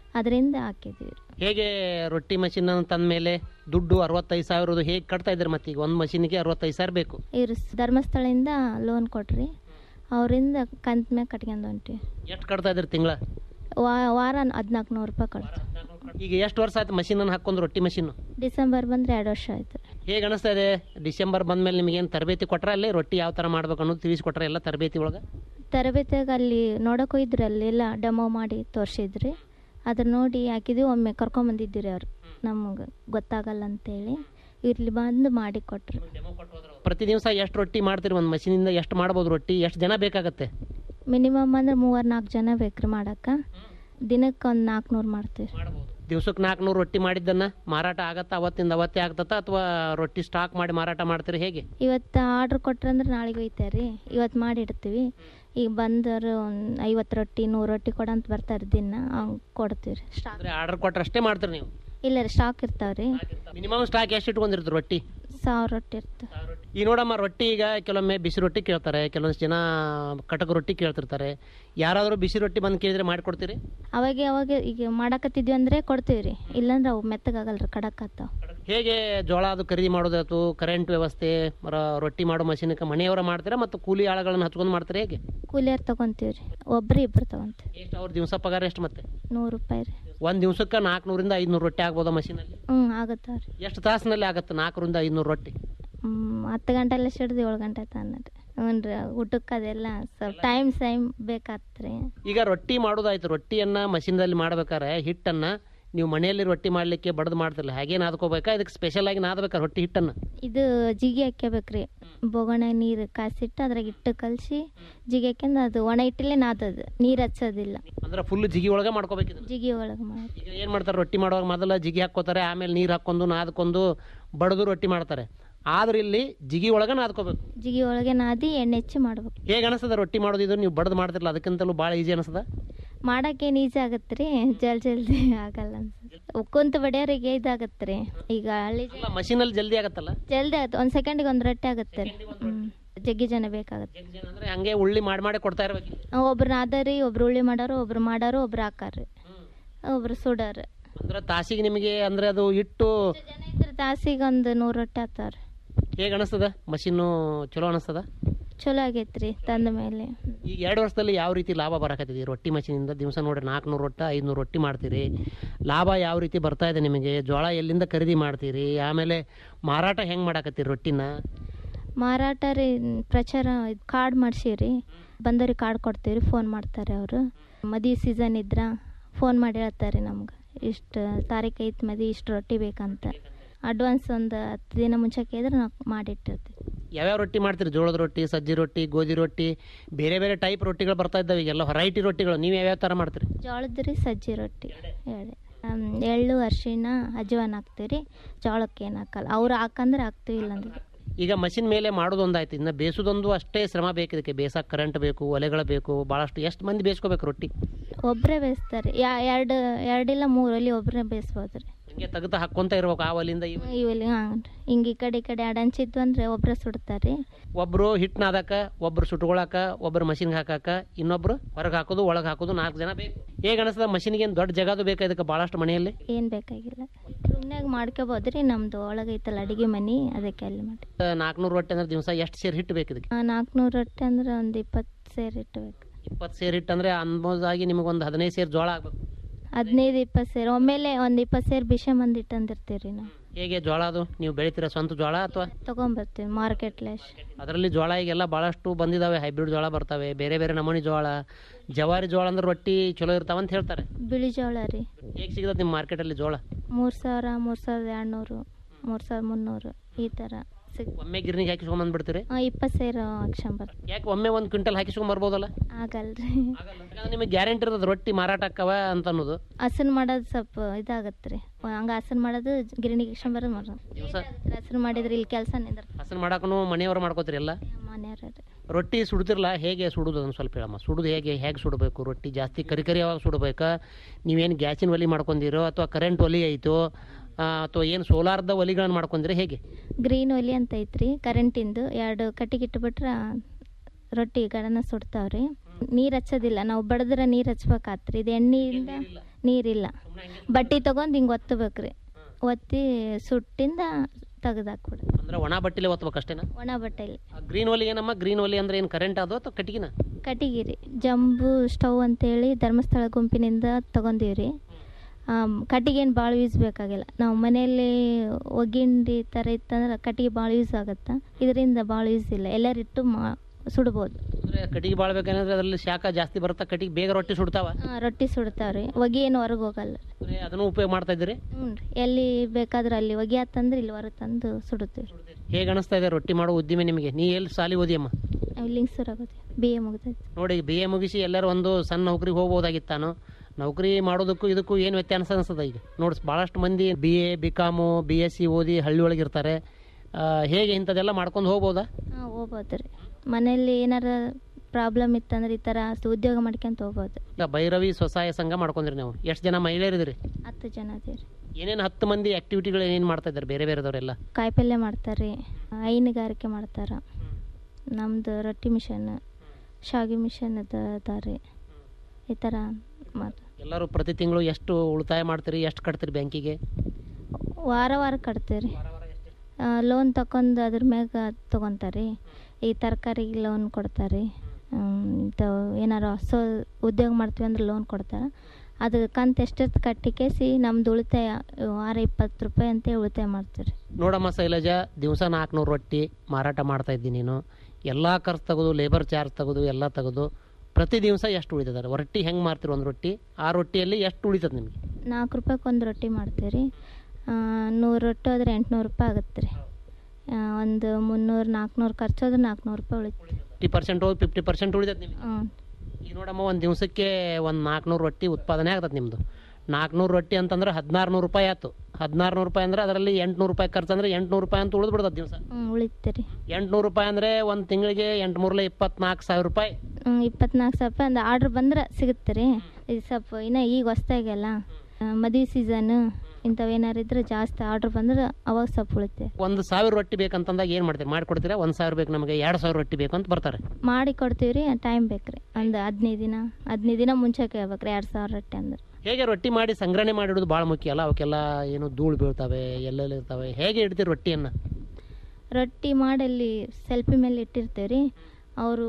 Speaker 6: ಅದರಿಂದ ಹಾಕಿದ್ದೀವಿ ರೀ
Speaker 4: ಹೇಗೆ ರೊಟ್ಟಿ ಮಷಿನ್ ತಂದ ಮೇಲೆ ದುಡ್ಡು ಅರವತ್ತೈದು ಸಾವಿರದ್ದು ಹೇಗೆ ಕಟ್ತಾ ಇದ್ದಾರೆ ಮತ್ತೆ ಈಗ ಒಂದು ಮಷಿನ್ಗೆ ಅರವತ್ತೈದು ಸಾವಿರ ಬೇಕು
Speaker 6: ಇವ್ರು ಸ್- ಧರ್ಮಸ್ಥಳದಿಂದ ಲೋನ್ ಕೊಟ್ರಿ ಅವರಿಂದ ಕಂತ ಮ್ಯಾಗ ಕಟ್ಕೊಂಡು ಹೊಂಟಿವಿ
Speaker 4: ಎಷ್ಟು ಕಟ್ತಾ ಇದ್ರಿ ತಿಂಗಳ
Speaker 6: ವಾ- ವಾರ ಹದಿನಾಲ್ಕು ನೂರು ರೂಪಾಯಿ ಕೊಡ್ತೀವಿ
Speaker 4: ಈಗ ಎಷ್ಟು ವರ್ಷ ಆಯ್ತು ಮಷಿನನ್ನು ಹಾಕೊಂಡು ರೊಟ್ಟಿ ಮಷಿನ್
Speaker 6: ಡಿಸೆಂಬರ್ ಬಂದರೆ ಎರಡು ವರ್ಷ ಆಯ್ತು ರೀ
Speaker 4: ಹೇಗೆ ಅನಿಸ್ತಾ ಇದೆ ಡಿಸೆಂಬರ್ ಬಂದ್ಮೇಲೆ ನಿಮಗೆ ಏನು ತರಬೇತಿ ಕೊಟ್ರ ಅಲ್ಲೇ ರೊಟ್ಟಿ ಯಾವ ಥರ ಮಾಡ್ಬೇಕು ಅನ್ನೋದು ತಿಳಿಸ್ಕೊಟ್ರೆ ಎಲ್ಲ ತರಬೇತಿ ಒಳಗೆ
Speaker 6: ತರಬೇತಿಯಾಗ ಅಲ್ಲಿ ನೋಡೋಕೆ ಹೋಗಿದ್ರಿ ಅಲ್ಲಿ ಎಲ್ಲ ಡೆಮೋ ಮಾಡಿ ತೋರಿಸಿದ್ರಿ ಅದ್ರ ನೋಡಿ ಹಾಕಿದ್ವಿ ಒಮ್ಮೆ ಕರ್ಕೊಂಬಂದಿದ್ರಿ ಅವ್ರು ನಮಗೆ ಗೊತ್ತಾಗಲ್ಲ ಅಂತೇಳಿ ಇಲ್ಲಿ ಬಂದು ಮಾಡಿ ಕೊಟ್ರು
Speaker 4: ಪ್ರತಿ ದಿವಸ ಎಷ್ಟು ರೊಟ್ಟಿ ಮಾಡ್ತೀರಿ ಒಂದು ಮಷಿನಿಂದ ಎಷ್ಟು ಮಾಡ್ಬೋದು ರೊಟ್ಟಿ ಎಷ್ಟು ಜನ ಬೇಕಾಗತ್ತೆ
Speaker 6: ಮಿನಿಮಮ್ ಅಂದ್ರೆ ಮೂವರು ನಾಲ್ಕು ಜನ ಬೇಕ್ರಿ ಮಾಡಕ್ಕೆ ದಿನಕ್ಕೆ ಒಂದು ನಾಲ್ಕುನೂರು ಮಾಡ್ತೀವಿ
Speaker 4: ದಿವ್ಸಕ್ಕೆ ನಾಲ್ಕುನೂರು ರೊಟ್ಟಿ ಮಾಡಿದ್ದನ್ನ ಮಾರಾಟ ಆಗತ್ತಾ ಅವತ್ತಿಂದ ಅವತ್ತೇ ಆಗ್ತತ್ತಾ ಅಥವಾ ರೊಟ್ಟಿ ಸ್ಟಾಕ್ ಮಾಡಿ ಮಾರಾಟ ಮಾಡ್ತೀರಿ ಹೇಗೆ
Speaker 6: ಇವತ್ತು ಆರ್ಡ್ರ್ ಕೊಟ್ರಂದ್ರೆ ನಾಳೆಗೆ ಒಯ್ತಾರೆ ರೀ ಇವತ್ತು ಮಾಡಿಡ್ತೀವಿ ಈಗ ಬಂದವರು ಐವತ್ತು ರೊಟ್ಟಿ ನೂರು ರೊಟ್ಟಿ ಕೊಡಂತ ಬರ್ತಾರೆ ದಿನ ಹಂಗೆ ಕೊಡ್ತೀವಿ ರೀ ಸ್ಟಾಕ್
Speaker 4: ಅಂದರೆ ಆರ್ಡರ್ ಕೊಟ್ರೆ ಅಷ್ಟೇ ಮಾಡ್ತೀರಿ ನೀವು
Speaker 6: ಇಲ್ಲ ರೀ ಸ್ಟಾಕ್ ಇರ್ತಾವೆ ರೀ
Speaker 4: ಮಿನಿಮಮ್ ಸ್ಟಾಕ್ ಎಷ್ಟು ಇಟ್ಕೊಂಡಿರ್ತೀರಿ ರೊಟ್ಟಿ
Speaker 6: ಸಾವಿರ ರೊಟ್ಟಿ ಇರ್ತವೆ
Speaker 4: ಈ ನೋಡಮ್ಮ ರೊಟ್ಟಿ ಈಗ ಕೆಲವೊಮ್ಮೆ ಬಿಸಿ ರೊಟ್ಟಿ ಕೇಳ್ತಾರೆ ಕೆಲವೊಂದು ಜನ ಕಟಕ ರೊಟ್ಟಿ ಕೇಳ್ತಿರ್ತಾರೆ ಯಾರಾದರೂ ಬಿಸಿ ರೊಟ್ಟಿ ಬಂದು ಕೇಳಿದ್ರೆ ಮಾಡಿಕೊಡ್ತೀರಿ
Speaker 6: ಅವಾಗ ಅವಾಗ ಈಗ ಮಾಡಕತ್ತಿದ್ವಿ ಅಂದರೆ ಕೊಡ್ತೀವಿ ರೀ ಇಲ್ಲಾಂದ್ರೆ ಅವು ಮೆತ್ತಗಾಗಲ್ಲ ರೀ ಕಡಕ್ ಆತಾವ
Speaker 4: ಹೇಗೆ ಜೋಳ ಅದು ಖರೀದಿ ಮಾಡೋದಾಯ್ತು ಕರೆಂಟ್ ವ್ಯವಸ್ಥೆ ಮರ ರೊಟ್ಟಿ ಮಾಡೋ ಮಷೀನಕ್ಕೆ ಮನೆಯವರ ಮಾಡ್ತೀರಾ ಮತ್ತು ಕೂಲಿ ಆಳುಗಳನ್ನ ಹಚ್ಕೊಂಡು ಮಾಡ್ತಾರೆ ಹೇಗೆ
Speaker 6: ಕೂಲಿಯರ್ ತೊಗೊಂತೀವಿ ರೀ ಒಬ್ರು ಇಬ್ರು ತೊಗೊಂತೀವಿ
Speaker 4: ಎಷ್ಟು ಅವ್ರ ದಿವಸ ಪಗಾರ ಎಷ್ಟು ಮತ್ತೆ
Speaker 6: ನೂರು ರೂಪಾಯಿ ರೀ
Speaker 4: ಒಂದು ದಿವ್ಸಕ್ಕೆ ನಾಲ್ಕುನೂರಿಂದ ಐದುನೂರು ರೊಟ್ಟಿ ಆಗ್ಬೋದಾ ಮಷೀನಲ್ಲಿ
Speaker 6: ಹ್ಞೂ ಆಗುತ್ತಾವ ರೀ
Speaker 4: ಎಷ್ಟು ತಾಸಿನಲ್ಲಿ ಆಗುತ್ತೆ ನಾಲ್ಕರಿಂದ ಐದುನೂರು ರೊಟ್ಟಿ
Speaker 6: ಹ್ಮ್, ಹತ್ತು ಗಂಟೆ ಎಲ್ಲ ಸಿಡ್ದು ಏಳು ಗಂಟೆ ತಾನ ರೀ ಹ್ಞೂ ರೀ ಊಟಕ್ಕೆ ಅದೆಲ್ಲ ಸ್ವಲ್ಪ ಟೈಮ್ ಸೈಮ್ ಬೇಕಾತ್ ರೀ
Speaker 4: ಈಗ ರೊಟ್ಟಿ ಮಾಡೋದಾಯ್ತು ರೊಟ್ಟಿಯನ್ನ ಮಷೀನ್ದಲ್ಲಿ ಮಾಡ್ಬೇಕಾದ್ರೆ ಹಿಟ್ಟನ್ನ ನೀವು ಮನೆಯಲ್ಲಿ ರೊಟ್ಟಿ ಮಾಡ್ಲಿಕ್ಕೆ ಬಡ್ದು ಮಾಡ್ತಿರಲ್ಲ ಹಾಗೆ ನಾದ್ಕೋಬೇಕಾ ಇದಕ್ಕೆ ಸ್ಪೆಷಲ್ ಆಗಿ ನಾದ್ಬೇಕಾ ರೊಟ್ಟಿ ಹಿಟ್ಟನ್ನ
Speaker 6: ಇದು ಜಿಗಿ ಹಾಕ್ಯಬೇಕ್ರಿ ಬೊಗಣೆ ನೀರು ಕಾಸಿಟ್ಟು ಅದ್ರಾಗ ಹಿಟ್ಟು ಕಲಸಿ ಜಿಗಿ ಹಾಕ್ಯಂದು ಅದು ಒಣ ಹಿಟ್ಟಲ್ಲೇ ನಾದದು ನೀರು ಹಚ್ಚೋದಿಲ್ಲ
Speaker 4: ಅಂದ್ರೆ ಫುಲ್ ಜಿಗಿ ಒಳಗೆ ಮಾಡ್ಕೋಬೇಕು ಇದನ್ನ
Speaker 6: ಜಿಗಿ ಒಳಗೆ ಮಾಡಿ
Speaker 4: ಈಗ ಏನು ಮಾಡ್ತಾರೆ ರೊಟ್ಟಿ ಮಾಡುವಾಗ ಮೊದಲ ಜಿಗಿ ಹಾಕ್ಕೋತಾರೆ ಆಮೇಲೆ ನೀರು ಹಾಕ್ಕೊಂಡು ನಾದ್ಕೊಂಡು ಬಡ್ದು ರೊಟ್ಟಿ ಮಾಡ್ತಾರೆ ಆದ್ರೆ ಇಲ್ಲಿ ಜಿಗಿ ಒಳಗೆ ನಾದ್ಕೋಬೇಕು
Speaker 6: ಜಿಗಿ ಒಳಗೆ ನಾದಿ ಎಣ್ಣೆ ಹಚ್ಚಿ ಮಾಡ್ಬೇಕು
Speaker 4: ಹೇಗೆ ಅನಿಸ್ತದ ರೊಟ್ಟಿ ಮಾಡೋದು ಇದು ನೀವು ಬಡ್ದು ಮಾಡ್ತಿರಲ್ಲ ಅದಕ್ಕಿಂತಲೂ ಭಾಳ ಈಜಿ ಅನಿಸ್ತದ
Speaker 6: ಮಾಡಕ್ಕೇನು ಈಜಿ ಆಗತ್ತೆ ರೀ ಜಲ್ ಜಲ್ದಿ ಆಗಲ್ಲ ಅನ್ಸುತ್ತೆ ಕುಂತು ಬಡಿಯೋರಿಗೆ ಇದಾಗತ್ತೆ ರೀ ಈಗ ಹಳ್ಳಿ ಜನ
Speaker 4: ಅಲ್ಲ ಮಷೀನಲ್ಲಿ ಜಲ್ದಿ ಆಗತ್ತಲ್ಲ
Speaker 6: ಜಲ್ದಿ ಆಗುತ್ತೆ ಒಂದು ಸೆಕೆಂಡಿಗೆ ಒಂದು ರೊಟ್ಟಿ ಆಗುತ್ತೆ ರೀ ಹ್ಞೂ ಜಗ್ಗಿ ಜನ ಬೇಕಾಗುತ್ತೆ
Speaker 4: ಅಂದ್ರೆ ಹಂಗೆ ಉಳ್ಳಿ ಮಾಡಿ ಮಾಡಿ ಕೊಡ್ತಾ ಇರ್ಬೇಕು
Speaker 6: ಒಬ್ರು ನಾದಾರಿ ಒಬ್ರು ಉಳ್ಳಿ ಮಾಡೋರು ಒಬ್ರು ಮಾಡೋರು ಒಬ್ರು ಹಾಕಾರ್ರಿ ಒಬ್ರು ಸುಡೋರು
Speaker 4: ಅಂದ್ರೆ ತಾಸಿಗೆ ನಿಮಗೆ ಅಂದ್ರೆ ಅದು ಇಟ್ಟು
Speaker 6: ಜನ ಇದ್ರೆ ತಾಸಿಗೆ ಒಂದು ನೂರು ರೊಟ್ಟಿ ಆಗ್ತಾವ್ರಿ
Speaker 4: ಹೇಗೆ ಅನಿಸ್ತದ ಮಷೀನು ಚಲೋ ಅನಿಸ್ತದ
Speaker 6: ಚಲೋ ಆಗೈತ್ರಿ ತಂದ ಮೇಲೆ
Speaker 4: ಈಗ ಎರಡು ವರ್ಷದಲ್ಲಿ ಯಾವ ರೀತಿ ಲಾಭ ಬರಕತ್ತಿದೆ ರೊಟ್ಟಿ ಮಷೀನಿಂದ ದಿವಸ ನೋಡ್ರಿ ನಾಲ್ಕುನೂರು ರೊಟ್ಟಿ ಐದುನೂರು ರೊಟ್ಟಿ ಮಾಡ್ತೀರಿ ಲಾಭ ಯಾವ ರೀತಿ ಬರ್ತಾ ಇದೆ ನಿಮಗೆ ಜೋಳ ಎಲ್ಲಿಂದ ಖರೀದಿ ಮಾಡ್ತೀರಿ ಆಮೇಲೆ ಮಾರಾಟ ಹೆಂಗೆ ಮಾಡಾಕತ್ತೀರಿ ರೊಟ್ಟಿನ
Speaker 6: ಮಾರಾಟ ರೀ ಪ್ರಚಾರ ಕಾರ್ಡ್ ಮಾಡ್ಸೀರಿ ಬಂದವ್ರಿಗೆ ಕಾರ್ಡ್ ಕೊಡ್ತೀವಿ ಫೋನ್ ಮಾಡ್ತಾರೆ ಅವರು ಮದುವೆ ಸೀಸನ್ ಇದ್ರ ಫೋನ್ ಮಾಡಿ ಹೇಳ್ತಾರೆ ನಮ್ಗೆ ಇಷ್ಟು ತಾರೀಕು ಐತೆ ಮದುವೆ ಇಷ್ಟು ರೊಟ್ಟಿ ಬೇಕಂತ ಅಡ್ವಾನ್ಸ್ ಒಂದು ಹತ್ತು ದಿನ ಮುಂಚೆ ಕೇಳಿದ್ರೆ ನಾವು ಮಾಡಿಟ್ಟಿರ್ತೀವಿ
Speaker 4: ಯಾವ್ಯಾವ ರೊಟ್ಟಿ ಮಾಡ್ತೀರಿ ಜೋಳದ ರೊಟ್ಟಿ ಸಜ್ಜಿ ರೊಟ್ಟಿ ಗೋಧಿ ರೊಟ್ಟಿ ಬೇರೆ ಬೇರೆ ಟೈಪ್ ರೊಟ್ಟಿಗಳು ಬರ್ತಾ ಇದ್ದಾವೆ ಈಗೆಲ್ಲ ವೆರೈಟಿ ರೊಟ್ಟಿಗಳು ನೀವು ಯಾವ್ಯಾವ ಥರ ಮಾಡ್ತೀರಿ
Speaker 6: ಜೋಳದ ರೀ ಸಜ್ಜಿ ರೊಟ್ಟಿ ಹೇಳಿ ಎಳ್ಳು ಅರಿಶಿಣ ಅಜ್ವಾನ್ ಹಾಕ್ತೀವಿ ರೀ ಜೋಳಕ್ಕೆ ಏನು ಹಾಕಲ್ಲ ಅವ್ರು ಹಾಕಂದ್ರೆ ಹಾಕ್ತೀವಿ ಇಲ್ಲಂದ್ರೆ
Speaker 4: ಈಗ ಮಷಿನ್ ಮೇಲೆ ಮಾಡೋದೊಂದಾಯ್ತು ಇನ್ನು ಬೇಸೋದೊಂದು ಅಷ್ಟೇ ಶ್ರಮ ಬೇಕು ಇದಕ್ಕೆ ಬೇಸಕ್ಕೆ ಕರೆಂಟ್ ಬೇಕು ಒಲೆಗಳು ಬೇಕು ಭಾಳಷ್ಟು ಎಷ್ಟು ಮಂದಿ ಬೇಯಿಸ್ಕೋಬೇಕು ರೊಟ್ಟಿ
Speaker 6: ಒಬ್ಬರೇ ಬೇಯಿಸ್ತಾರೆ ಯಾ ಎರಡು ಎರಡಿಲ್ಲ ಮೂರು ಒಲಿ ಒಬ್ಬರೇ ಬೇಯಿಸ್ಬೋದು ರೀ
Speaker 4: ಹಿಂಗೆ ತೆಗ್ದು ಹಾಕ್ಕೊಂತ ಇರ್ಬೇಕು ಆ ಒಲಿಂದ ಈ ಒಲಿ.
Speaker 6: ಇವೆಲ್ಲ ಹಾಂ ಹಿಂಗೆ ಈ ಕಡೆ ಈ ಕಡೆ ಎರಡು ಹಂಚಿದ್ವು ಅಂದರೆ ಒಬ್ಬರೇ ಸುಡ್ತಾರೆ
Speaker 4: ಒಬ್ರು ಹಿಟ್ಟು ನಾದಕ ಒಬ್ರು ಸುಟ್ಕೊಳಕ ಒಬ್ರು ಮಷಿನ್ಗೆ ಹಾಕಾಕ ಇನ್ನೊಬ್ರು ಹೊರಗೆ ಹಾಕೋದು ಒಳಗೆ ಹಾಕೋದು ನಾಲ್ಕು ಜನ ಬೇಕು ಹೇಗೆ ಅನಿಸ್ತದ ಮಷಿನ್ಗೆ ಏನು ದೊಡ್ಡ ಜಗದು ಬೇಕಾ ಇದಕ್ಕೆ ಭಾಳಷ್ಟು ಮನೆಯಲ್ಲಿ
Speaker 6: ಏನು ಬೇಕಾಗಿಲ್ಲ ರೂಮ್ನಾಗ ಮಾಡ್ಕೋಬೋದು ರೀ ನಮ್ಮದು ಒಳಗೆ ಐತಲ್ಲ ಅಡುಗೆ ಮನೆ ಅದಕ್ಕೆ ಅಲ್ಲಿ ಮಾಡಿ
Speaker 4: ನಾಲ್ಕುನೂರು ರೊಟ್ಟಿ ಅಂದ್ರೆ ದಿವಸ ಎಷ್ಟು ಸೇರು ಹಿಟ್ಟು ಬೇಕು ಇದಕ್ಕೆ
Speaker 6: ನಾಲ್ಕುನೂರು ರೊಟ್ಟಿ ಅಂದ್ರೆ ಒಂದು ಇಪ್ಪತ್ತು ಸೇರು ಇಟ್ಟಬೇಕು
Speaker 4: ಇಪ್ಪತ್ತು ಸೇರು ಹಿಟ್ಟು ಅಂದರೆ ಅನ್ಬೋದಾಗಿ ನಿಮಗೆ ಒಂದು ಹದಿನೈದು ಸೇರು ಜೋಳ ಆಗ್ಬೇಕು
Speaker 6: ಹದಿನೈದು ಇಪ್ಪತ್ತು ಸೇರು ಒಮ್ಮೆಲೆ ಒಂದು ಇಪ್ಪತ್ತು ಸೇರು ಬಿಷೆ ಮಂದಿ ಇಟ್ಟಂದಿರ್ತೀವಿ ರೀ ನಾವು
Speaker 4: ಹೇಗೆ ಜೋಳ ಅದು ನೀವು ಬೆಳಿತೀರ ಸ್ವಂತ ಜೋಳ ಅಥವಾ
Speaker 6: ತೊಗೊಂಬರ್ತೀವಿ ಮಾರ್ಕೆಟ್ಲೆಶ್
Speaker 4: ಅದರಲ್ಲಿ ಜೋಳ ಈಗೆಲ್ಲ ಭಾಳಷ್ಟು ಬಂದಿದ್ದಾವೆ ಹೈಬ್ರಿಡ್ ಜೋಳ ಬರ್ತವೆ ಬೇರೆ ಬೇರೆ ನಮೂನಿ ಜೋಳ ಜವಾರಿ ಜೋಳ ಅಂದ್ರೆ ರೊಟ್ಟಿ ಚಲೋ ಇರ್ತಾವ ಅಂತ ಹೇಳ್ತಾರೆ
Speaker 6: ಬಿಳಿ ಜೋಳ ರೀ
Speaker 4: ಹೇಗೆ ಸಿಗ್ತದೆ ನಿಮ್ಮ ಮಾರ್ಕೆಟಲ್ಲಿ ಜೋಳ
Speaker 6: ಮೂರು ಸಾವಿರ ಮೂರು ಸಾವಿರದ ಎರಡುನೂರು ಮೂರು ಸಾವಿರದ ಮುನ್ನೂರು ಈ ಥರ ಸಿಗ್
Speaker 4: ಒಮ್ಮೆ ಗಿರ್ನಿಗೆ ಹಾಕಿಸ್ಕೊಂಡ್ ಬಂದ್ಬಿಡ್ತೀರಿ
Speaker 6: ಇಪ್ಪತ್ತು ಸೇರು ಹಾಕ್ಸ್ಕೊಂಬರ್
Speaker 4: ಯಾಕೆ ಒಮ್ಮೆ ಒಂದು ಕ್ವಿಂಟಲ್ ಹಾಕಿಸ್ಕೊಂಡ್ ಬರ್ಬೋದಲ್ಲ
Speaker 6: ಆಗಲ್ರಿ
Speaker 4: ಯಾಕಂದ್ರೆ ನಿಮಗೆ ಗ್ಯಾರಂಟಿ ಇರ್ತದೆ ರೊಟ್ಟಿ ಮಾರಾಟ ಆಕ್ಕವ ಅಂತ ಅನ್ನೋದು
Speaker 6: ಹಸನ್ ಮಾಡೋದು ಸ್ವಲ್ಪ ಇದಾಗತ್ತೆ ರೀ ಹಂಗೆ ಹಸನ್ ಮಾಡೋದು ಗಿರಣಿಗೆ ಇಸ್ಕೊಂಬರೋದು ಮಾಡೋದು
Speaker 4: ದಿವಸ
Speaker 6: ಹಸನ್ ಮಾಡಿದ್ರೆ ಇಲ್ಲಿ ಕೆಲಸ ನಿಂದಿರ್ತಾರೆ
Speaker 4: ಹಸನ್ ಮಾಡಾಕನು ಮನೆಯವರು ಮಾಡ್ಕೋತೀರಿ ಎಲ್ಲ
Speaker 6: ಮನೆಯವ್ರ
Speaker 4: ರೊಟ್ಟಿ ಸುಡ್ತಿರಲ್ಲ ಹೇಗೆ ಸುಡುದು ಅದನ್ನು ಸ್ವಲ್ಪ ಹೇಳಮ್ಮ ಸುಡುದು ಹೇಗೆ ಹೇಗೆ ಸುಡಬೇಕು ರೊಟ್ಟಿ ಜಾಸ್ತಿ ಕರಿ ಕರಿ ಯಾವಾಗ ಸುಡಬೇಕಾ ನೀವೇನು ಗ್ಯಾಸಿನ ಒಲಿ ಮಾಡ್ಕೊಂಡಿರೋ ಅಥವಾ ಕರೆಂಟ್ ಒಲಿ ಐತೋ ಅಥವಾ ಏನು ಸೋಲಾರ್ದ ಒಲಿಗಳನ್ನ ಮಾಡ್ಕೊಂಡಿರೋ ಹೇಗೆ
Speaker 6: ಗ್ರೀನ್ ಒಲಿ ಅಂತ ಐತ್ರಿ ಕರೆಂಟಿಂದು ಎರಡು ಕಟ್ಟಿಗೆ ಇಟ್ಬಿಟ್ರೆ ರೊಟ್ಟಿ ಗಡನ ಸುಡ್ತಾವ್ರಿ ನೀರು ಹಚ್ಚೋದಿಲ್ಲ ನಾವು ಬಡದ್ರೆ ನೀರು ಹಚ್ಬೇಕಾತ್ರಿ ಇದು ಎಣ್ಣೆಯಿಂದ ನೀರಿಲ್ಲ ಬಟ್ಟೆ ತಗೊಂಡು ಹಿಂಗೆ ಒತ್ತಬೇಕ್ರಿ ಒತ್ತಿ ಸುಟ್ಟಿಂದ ತೆಗ್ದಾಕ್ಬಿಡ್ರಿ
Speaker 4: ಅಂದ್ರೆ ಒಣ ಬಟ್ಟೆಲೆ ಒತ್ಬೇಕು ಅಷ್ಟೇನಾ
Speaker 6: ಒಣ ಬಟ್ಟೆಲಿ
Speaker 4: ಗ್ರೀನ್ ಒಲಿ ಏನಮ್ಮ ಗ್ರೀನ್ ಒಲಿ ಅಂದ್ರೆ ಏನು ಕರೆಂಟ್ ಅದು ಅಥವಾ ಕಟ್ಟಿಗೆನ
Speaker 6: ಕಟ್ಟಿಗಿರಿ ಜಂಬು ಸ್ಟವ್ ಅಂತೇಳಿ ಧರ್ಮಸ್ಥಳ ಗುಂಪಿನಿಂದ ತಗೊಂಡೀವ್ರಿ ಕಟ್ಟಿಗೆ ಏನು ಭಾಳ ಯೂಸ್ ಬೇಕಾಗಿಲ್ಲ ನಾವು ಮನೆಯಲ್ಲಿ ಒಗ್ಗಿಂಡಿ ಥರ ಇತ್ತಂದ್ರೆ ಕಟ್ಟಿಗೆ ಭಾಳ ಯೂಸ್ ಆಗುತ್ತೆ ಇದರಿಂದ ಭಾಳ ಯೂಸ್ ಇಲ್ಲ ಎಲ್ಲರಿಟ್ಟು ಮಾ ಸುಡ್ಬೋದು
Speaker 4: ಅಂದ್ರೆ ಕಟ್ಟಿಗೆ ಬಾಳ್ಬೇಕಂದ್ರೆ ಅದರಲ್ಲಿ ಶಾಖ ಜಾಸ್ತಿ ಬರುತ್ತಾ ಕಟ್ಟಿಗೆ ಬೇಗ ರೊಟ್ಟಿ ಸುಡ್ತಾವ
Speaker 6: ಆ, ರೊಟ್ಟಿ ಸುಡ್ತಾವ್ರಿ ಹೊಗೆ ಏನು ಹೊರಗೆ ಹೋಗಲ್ಲ
Speaker 4: ಅಂದ್ರೆ ಅದನ್ನು ಉಪಯೋಗ ಮಾಡ್ತಾ ಇದ್ದೀರಿ
Speaker 6: ಹ್ಞೂ ರೀ ಎಲ್ಲಿ ಬೇಕಾದ್ರೆ ಅಲ್ಲಿ ಹೊಗೆ ಆತಂದ್ರೆ ಇಲ್ಲಿ ಹೊರಗೆ ತಂದು ಸುಡುತ್ತೀವಿ
Speaker 4: ಹೇಗೆ ಅನಿಸ್ತಾ ಇದೆ ರೊಟ್ಟಿ ಮಾಡೋ ಉದ್ದಿಮೆ ನಿಮಗೆ ನೀ ಎಲ್ಲಿ ಸಾಲಿ ಓದಿಯಮ್ಮ
Speaker 6: ನಾವು ಲಿಂಗ್ಸೂರ್ ಆಗೋದು ಬಿ ಎ ಮುಗ್ದೈತಿ
Speaker 4: ನೋಡಿ ಬಿ ಎ ಮುಗಿಸಿ ಎಲ್ಲರೂ ಒಂದು ಸಣ್ಣ ನೌಕರಿಗೆ ಹೋಗ್ಬೋದಾಗಿತ್ತು ನಾನು ನೌಕರಿ ಮಾಡೋದಕ್ಕೂ ಇದಕ್ಕೂ ಏನು ವ್ಯತ್ಯಾಸ ಅನಿಸ್ತದ ಈಗ ನೋಡಿ ಭಾಳಷ್ಟು ಮಂದಿ B A B com B S C ಓದಿ ಹಳ್ಳಿ ಒಳಗೆ ಇರ್ತಾರೆ ಆ, ಹೇಗೆ ಇಂಥದ್ದೆಲ್ಲ ಮಾಡ್ಕೊಂಡು ಹೋಗ್ಬೋದಾ
Speaker 6: ಹಾಂ ಹೋಗ್ಬೋದು ರೀ ಮನೆಯಲ್ಲಿ ಏನಾರ ಪ್ರಾಬ್ಲಮ್ ಇತ್ತಂದ್ರೆ ಈ ಥರ ಉದ್ಯೋಗ ಮಾಡ್ಕೊಂತ ಹೋಗ್ಬೋದು
Speaker 4: ಈಗ ಭೈರವಿ ಸ್ವಸಹಾಯ ಸಂಘ ಮಾಡ್ಕೊಂಡ್ರಿ ನೀವು ಎಷ್ಟು ಜನ ಮಹಿಳೆಯರಿದ್ದೀರಿ
Speaker 6: ಹತ್ತು ಜನ ಅದೀರಿ
Speaker 4: ಏನೇನು ಹತ್ತು ಮಂದಿ ಆಕ್ಟಿವಿಟಿಗಳು ಏನೇನು ಮಾಡ್ತಾ ಇದ್ದಾರೆ ಬೇರೆ ಬೇರೆದವರೆಲ್ಲ
Speaker 6: ಕಾಯಿಪಲ್ಯ ಮಾಡ್ತಾರೆ ಹೈನುಗಾರಿಕೆ ಮಾಡ್ತಾರೆ ನಮ್ಮದು ರೊಟ್ಟಿ ಮಿಷನ್ ಶಾವಿಗೆ ಮಿಷನ್ ಅದ ಅದಾರಿ ಈ ಥರ ಮಾತು
Speaker 4: ಎಲ್ಲರೂ ಪ್ರತಿ ತಿಂಗಳು ಎಷ್ಟು ಉಳಿತಾಯ ಮಾಡ್ತೀರಿ ಎಷ್ಟು ಕಟ್ತೀರಿ ಬ್ಯಾಂಕಿಗೆ
Speaker 6: ವಾರ ವಾರ ಕಟ್ತೀವಿ ಲೋನ್ ತಗೊಂಡು ಅದ್ರ ಮ್ಯಾಗ ತೊಗೊತಾರೆ ಈ ತರಕಾರಿಗೆ ಲೋನ್ ಕೊಡ್ತಾರೆ ಇಂಥವು ಏನಾರು ಹೊಸ ಉದ್ಯೋಗ ಮಾಡ್ತೀವಿ ಅಂದ್ರೆ ಲೋನ್ ಕೊಡ್ತಾರೆ ಅದು ಕಂತು ಎಷ್ಟೆಷ್ಟು ಕಟ್ಟಿ ಕೇಸಿ ನಮ್ದು ಉಳಿತಾಯ ವಾರ ಇಪ್ಪತ್ತು ರೂಪಾಯಿ ಅಂತ ಉಳಿತಾಯ ಮಾಡ್ತೀವಿ
Speaker 4: ನೋಡಮ್ಮ ಶೈಲಜ ದಿವಸ ನಾಲ್ಕುನೂರು ರೊಟ್ಟಿ ಮಾರಾಟ ಮಾಡ್ತಾ ಇದ್ದೀನಿ ನೀನು ಎಲ್ಲ ಖರ್ಚು ತೆಗೆದು ಲೇಬರ್ ಚಾರ್ಜ್ ತೆಗೆದು ಎಲ್ಲ ತೆಗೆದು ಪ್ರತಿ ದಿವಸ ಎಷ್ಟು ಉಳಿತದ ರೊಟ್ಟಿ ಹೆಂಗೆ ಮಾರ್ತೀರಿ ಒಂದು ರೊಟ್ಟಿ ಆ ರೊಟ್ಟಿಯಲ್ಲಿ ಎಷ್ಟು ಉಳಿತದೆ ನಿಮಗೆ
Speaker 6: ನಾಲ್ಕು ರೂಪಾಯಿಗೆ ಒಂದು ರೊಟ್ಟಿ ಮಾಡ್ತೀವಿ ರೀ ನೂರು ರೊಟ್ಟಿ ಹೋದ್ರೆ ಎಂಟುನೂರು ರೂಪಾಯಿ ಆಗುತ್ತೆ ರೀ ಒಂದು ಮುನ್ನೂರು ನಾಲ್ಕುನೂರು ಖರ್ಚು ಹೋದ್ರೆ ನಾಲ್ಕುನೂರು ರೂಪಾಯಿ ಉಳಿತು
Speaker 4: ಫಿಫ್ಟಿ ಪರ್ಸೆಂಟ್ ಹೋಗಿ ಫಿಫ್ಟಿ ಪರ್ಸೆಂಟ್ ಉಳಿತದೆ ನಿಮಗೆ
Speaker 6: ಹ್ಞೂ
Speaker 4: ಈಗ ನೋಡಮ್ಮ ಒಂದು ದಿವಸಕ್ಕೆ ಒಂದು ನಾಲ್ಕುನೂರು ರೊಟ್ಟಿ ಉತ್ಪಾದನೆ ಆಗ್ತದೆ ನಿಮ್ಮದು ನಾಲ್ಕುನೂರು ರೊಟ್ಟಿ ಅಂತಂದ್ರೆ ಹದಿನಾರು ನೂರು ರೂಪಾಯಿ ಆಯ್ತು ಹದಿನಾರು ನೂರು ರೂಪಾಯಿ ಅಂದ್ರೆ ಅದರಲ್ಲಿ ಎಂಟುನೂರು ರೂಪಾಯಿ ಖರ್ಚು ಅಂದ್ರೆ ಎಂಟುನೂರು ರೂಪಾಯಿ ಅಂತ ಉಳಿದು ಬಿಡ್ತದೆ ದಿವಸ
Speaker 6: ಹ್ಞೂ ಉಳಿತು ರೀ
Speaker 4: ಎಂಟುನೂರು ರೂಪಾಯಿ ಅಂದರೆ ಒಂದು ತಿಂಗಳಿಗೆ ಎಂಟು ಮೂರಲೆ ಇಪ್ಪತ್ನಾಲ್ಕು ಸಾವಿರ ರೂಪಾಯಿ
Speaker 6: ಹ್ಮ್, ಇಪ್ಪತ್ನಾಲ್ಕು ಸಾವಿರ ರೂಪಾಯಿ ಒಂದು ಆರ್ಡ್ರ್ ಬಂದ್ರೆ ಸಿಗುತ್ತೆ ರೀ ಇದು ಸ್ವಲ್ಪ ಇನ್ನು ಈಗ ಹೊಸ್ದಾಗೆಲ್ಲ ಮದುವೆ ಸೀಸನ್ ಇಂಥವು ಏನಾರು ಇದ್ರೆ ಜಾಸ್ತಿ ಆರ್ಡ್ರ್ ಬಂದ್ರೆ ಅವಾಗ ಸ್ವಲ್ಪ ಉಳಿತೆ
Speaker 4: ಒಂದು ಸಾವಿರ ರೊಟ್ಟಿ ಬೇಕಂತಂದಾಗ ಏನು ಮಾಡ್ತೀರಿ ಮಾಡಿಕೊಡ್ತೀರಾ ಒಂದು ಸಾವಿರ ಬೇಕು ನಮಗೆ ಎರಡು ಸಾವಿರ ರೊಟ್ಟಿ ಬೇಕು ಅಂತ ಬರ್ತಾರೆ
Speaker 6: ಮಾಡಿ ಕೊಡ್ತೀವಿ ರೀ ಟೈಮ್ ಬೇಕು ರೀ ಒಂದು ಹದಿನೈದು ದಿನ ಹದಿನೈದು ದಿನ ಮುಂಚೆ ಕೇಳ್ಬೇಕು ರೀ ಎರಡು ಸಾವಿರ ರೊಟ್ಟಿ ಅಂದ್ರೆ
Speaker 4: ಹೇಗೆ ರೊಟ್ಟಿ ಮಾಡಿ ಸಂಗ್ರಹಣೆ ಮಾಡಿಡೋದು ಭಾಳ ಮುಖ್ಯ ಅಲ್ಲ ಅವಕ್ಕೆಲ್ಲ ಏನು ಧೂಳು ಬೀಳ್ತವೆ ಎಲ್ಲೆಲ್ಲಿ ಇರ್ತವೆ ಹೇಗೆ ಇಡ್ತೀರಿ ರೊಟ್ಟಿಯನ್ನು
Speaker 6: ರೊಟ್ಟಿ ಮಾಡಿ ಅಲ್ಲಿ ಸೆಲ್ಫಿ ಮೇಲೆ ಇಟ್ಟಿರ್ತೀವಿ ರೀ ಅವರು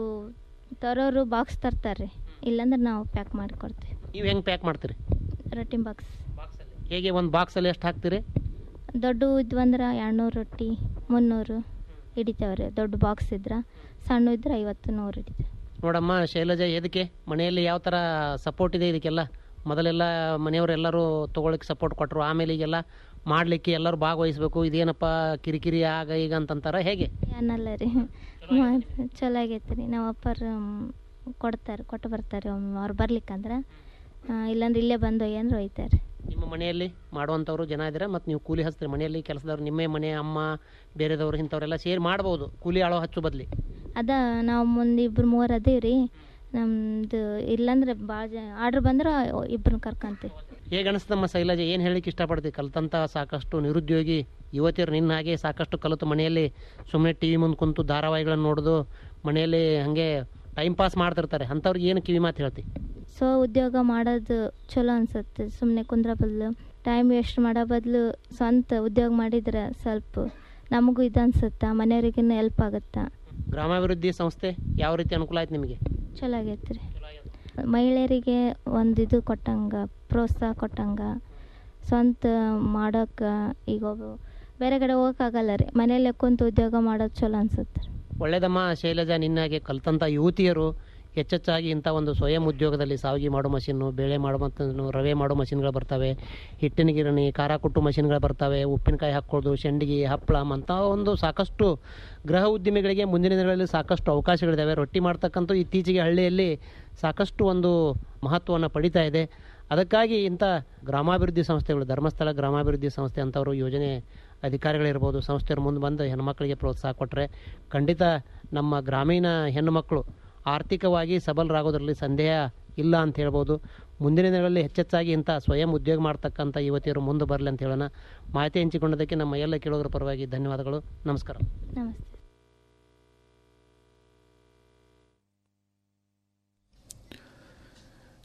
Speaker 6: ತರೋರು ಬಾಕ್ಸ್ ತರ್ತಾರೆ ರೀ ಇಲ್ಲಾಂದ್ರೆ ನಾವು ಪ್ಯಾಕ್ ಮಾಡಿ ಕೊಡ್ತೀವಿ
Speaker 4: ನೀವು ಹೆಂಗೆ ಪ್ಯಾಕ್ ಮಾಡ್ತೀರಿ
Speaker 6: ರೊಟ್ಟಿ ಬಾಕ್ಸ್
Speaker 4: ಹೇಗೆ ಒಂದು ಬಾಕ್ಸಲ್ಲಿ ಎಷ್ಟು ಹಾಕ್ತೀರಿ
Speaker 6: ದೊಡ್ಡ ಇದ್ವಂದ್ರೆ ಎರಡುನೂರು ರೊಟ್ಟಿ ಮುನ್ನೂರು ಹಿಡಿತೇವೆ ರೀ ದೊಡ್ಡ ಬಾಕ್ಸ್ ಇದ್ರೆ ಸಣ್ಣ ಇದ್ರೆ ಐವತ್ತು ನೂರು ಹಿಡಿತೇವೆ
Speaker 4: ನೋಡಮ್ಮ ಶೈಲಜಾ ಎದಕ್ಕೆ ಮನೆಯಲ್ಲಿ ಯಾವ ಥರ ಸಪೋರ್ಟ್ ಇದೆ ಇದಕ್ಕೆಲ್ಲ ಮೊದಲೆಲ್ಲ ಮನೆಯವರೆಲ್ಲರೂ ತೊಗೊಳಕ್ಕೆ ಸಪೋರ್ಟ್ ಕೊಟ್ಟರು ಆಮೇಲೆ ಈಗೆಲ್ಲ ಮಾಡಲಿಕ್ಕೆ ಎಲ್ಲರೂ ಭಾಗವಹಿಸ್ಬೇಕು ಇದೇನಪ್ಪ ಕಿರಿಕಿರಿ ಆಗ ಈಗ ಅಂತಂತಾರೆ ಹೇಗೆ
Speaker 6: ಏನಲ್ಲ ರೀ ಮಾಡ್- ಚಲೋ ಆಗೈತೆ ರೀ ನಮ್ಮ ಅಪ್ಪರು ಕೊಡ್ತಾರೆ ಕೊಟ್ಟು ಬರ್ತಾರೆ ಒಮ್ಮೆ ಅವ್ರು ಬರ್ಲಿಕ್ಕಂದ್ರೆ ಆ, ಇಲ್ಲಾಂದ್ರೆ ಇಲ್ಲೇ ಬಂದು ಒಯ್ಯಂದ್ರೆ ಒಯ್ತಾರೆ
Speaker 4: ನಿಮ್ಮ ಮನೆಯಲ್ಲಿ ಮಾಡುವಂಥವ್ರು ಜನ ಇದ್ದಾರೆ ಮತ್ತು ನೀವು ಕೂಲಿ ಹಚ್ತೀರಿ ಮನೆಯಲ್ಲಿ ಕೆಲಸದವ್ರು ನಿಮ್ಮೇ ಮನೆ ಅಮ್ಮ ಬೇರೆದವ್ರು ಇಂಥವರೆಲ್ಲ ಸೇರಿ ಮಾಡ್ಬೋದು ಕೂಲಿ ಆಳೋ ಹಚ್ಚು ಬದಲಿ
Speaker 6: ಅದ ನಾವು ಮುಂದೆ ಇಬ್ರು ಮೂವರು ಅದೀವಿ ರೀ ನಮ್ಮದು ಇಲ್ಲಾಂದ್ರೆ ಭಾಳ ಜನ ಆರ್ಡ್ರ್ ಬಂದ್ರೆ ಇಬ್ಬರನ್ನ ಕರ್ಕೊಂತೀವಿ
Speaker 4: ಹೇಗೆ ಅನಿಸ್ತಮ್ಮ ಶೈಲಜ ಏನು ಹೇಳಲಿಕ್ಕೆ ಇಷ್ಟಪಡ್ತೀವಿ ಕಲ್ತಂಥ ಸಾಕಷ್ಟು ನಿರುದ್ಯೋಗಿ ಯುವತಿಯರು ನಿನ್ನ ಹಾಗೆ ಸಾಕಷ್ಟು ಕಲಿತು ಮನೆಯಲ್ಲಿ ಸುಮ್ಮನೆ ಟಿ ವಿ ಮುಂದೆ ಕುಂತು ಧಾರಾವಾಹಿಗಳನ್ನು ನೋಡೋದು ಮನೆಯಲ್ಲಿ ಹಾಗೆ ಟೈಮ್ ಪಾಸ್ ಮಾಡ್ತಿರ್ತಾರೆ ಅಂಥವ್ರಿಗೆ ಏನು ಕಿವಿ ಮಾತು ಹೇಳ್ತಿ
Speaker 6: ಸೊ ಉದ್ಯೋಗ ಮಾಡೋದು ಚಲೋ ಅನ್ಸುತ್ತೆ ಸುಮ್ಮನೆ ಕುಂದ್ರ ಬದಲು ಟೈಮ್ ವೇಸ್ಟ್ ಮಾಡೋ ಬದಲು ಸ್ವಂತ ಉದ್ಯೋಗ ಮಾಡಿದ್ರೆ ಸ್ವಲ್ಪ ನಮಗೂ ಇದು ಅನ್ಸುತ್ತೆ ಮನೆಯವ್ರಿಗಿನ್ನೂ ಹೆಲ್ಪ್ ಆಗುತ್ತೆ
Speaker 4: ಗ್ರಾಮಾಭಿವೃದ್ಧಿ ಸಂಸ್ಥೆ ಯಾವ ರೀತಿ ಅನುಕೂಲ ಆಯ್ತು ನಿಮಗೆ
Speaker 6: ಚಲೋ ಆಗೈತೆ ರೀ ಮಹಿಳೆಯರಿಗೆ ಒಂದು ಇದು ಕೊಟ್ಟಂಗೆ ಪ್ರೋತ್ಸಾಹ ಕೊಟ್ಟಂಗೆ ಸ್ವಂತ ಮಾಡೋಕೆ ಈಗ ಒಬ್ಬ ಬೇರೆ ಕಡೆ ಹೋಗೋಕ್ಕಾಗಲ್ಲ ರೀ ಮನೆಯಲ್ಲೇ ಕುಂತು ಉದ್ಯೋಗ ಮಾಡೋದು ಚಲೋ ಅನ್ಸುತ್ತೆ ರೀ
Speaker 4: ಒಳ್ಳೆದಮ್ಮ ಶೈಲಜಾ ನಿನ್ನಾಗೆ ಕಲ್ತಂಥ ಯುವತಿಯರು ಹೆಚ್ಚೆಚ್ಚಾಗಿ ಇಂಥ ಒಂದು ಸ್ವಯಂ ಉದ್ಯೋಗದಲ್ಲಿ ಸಾವಿಗೆ ಮಾಡೋ ಮಷಿನ್ನು ಬೇಳೆ ಮಾಡೋ ಮತ್ತು ರವೆ ಮಾಡೋ ಮಷಿನ್ಗಳು ಬರ್ತವೆ ಹಿಟ್ಟಿನ ಗಿರಣಿ ಖಾರ ಕುಟ್ಟು ಮಷಿನ್ಗಳು ಬರ್ತವೆ ಉಪ್ಪಿನಕಾಯಿ ಹಾಕ್ಕೊಳ್ಳೋದು ಶೆಂಡಿಗೆ ಹಪ್ಪಳ ಅಂತ ಒಂದು ಸಾಕಷ್ಟು ಗೃಹ ಉದ್ಯಮಿಗಳಿಗೆ ಮುಂದಿನ ದಿನಗಳಲ್ಲಿ ಸಾಕಷ್ಟು ಅವಕಾಶಗಳಿದ್ದಾವೆ ರೊಟ್ಟಿ ಮಾಡ್ತಕ್ಕಂಥ ಇತ್ತೀಚೆಗೆ ಹಳ್ಳಿಯಲ್ಲಿ ಸಾಕಷ್ಟು ಒಂದು ಮಹತ್ವವನ್ನು ಪಡಿತಾ ಇದೆ ಅದಕ್ಕಾಗಿ ಇಂಥ ಗ್ರಾಮಾಭಿವೃದ್ಧಿ ಸಂಸ್ಥೆಗಳು ಧರ್ಮಸ್ಥಳ ಗ್ರಾಮಾಭಿವೃದ್ಧಿ ಸಂಸ್ಥೆ ಅಂಥವರು ಯೋಜನೆ ಅಧಿಕಾರಿಗಳಿರ್ಬೋದು ಸಂಸ್ಥೆಯವರು ಮುಂದೆ ಬಂದು ಹೆಣ್ಮಕ್ಳಿಗೆ ಪ್ರೋತ್ಸಾಹ ಕೊಟ್ಟರೆ ಖಂಡಿತ ನಮ್ಮ ಗ್ರಾಮೀಣ ಹೆಣ್ಣುಮಕ್ಕಳು ಆರ್ಥಿಕವಾಗಿ ಸಬಲರಾಗೋದ್ರಲ್ಲಿ ಸಂದೇಹ ಇಲ್ಲ ಅಂತ ಹೇಳ್ಬೋದು ಮುಂದಿನ ದಿನಗಳಲ್ಲಿ ಹೆಚ್ಚೆಚ್ಚಾಗಿ ಇಂಥ ಸ್ವಯಂ ಉದ್ಯೋಗ ಮಾಡ್ತಕ್ಕಂಥ ಯುವತಿಯರು ಮುಂದೆ ಬರಲಿ ಅಂತ ಹೇಳೋಣ ಮಾಹಿತಿ ಹಂಚಿಕೊಂಡದಕ್ಕೆ ನಮ್ಮ ಎಲ್ಲ ಕೇಳೋದ್ರ ಪರವಾಗಿ ಧನ್ಯವಾದಗಳು ನಮಸ್ಕಾರ
Speaker 6: ನಮಸ್ತೆ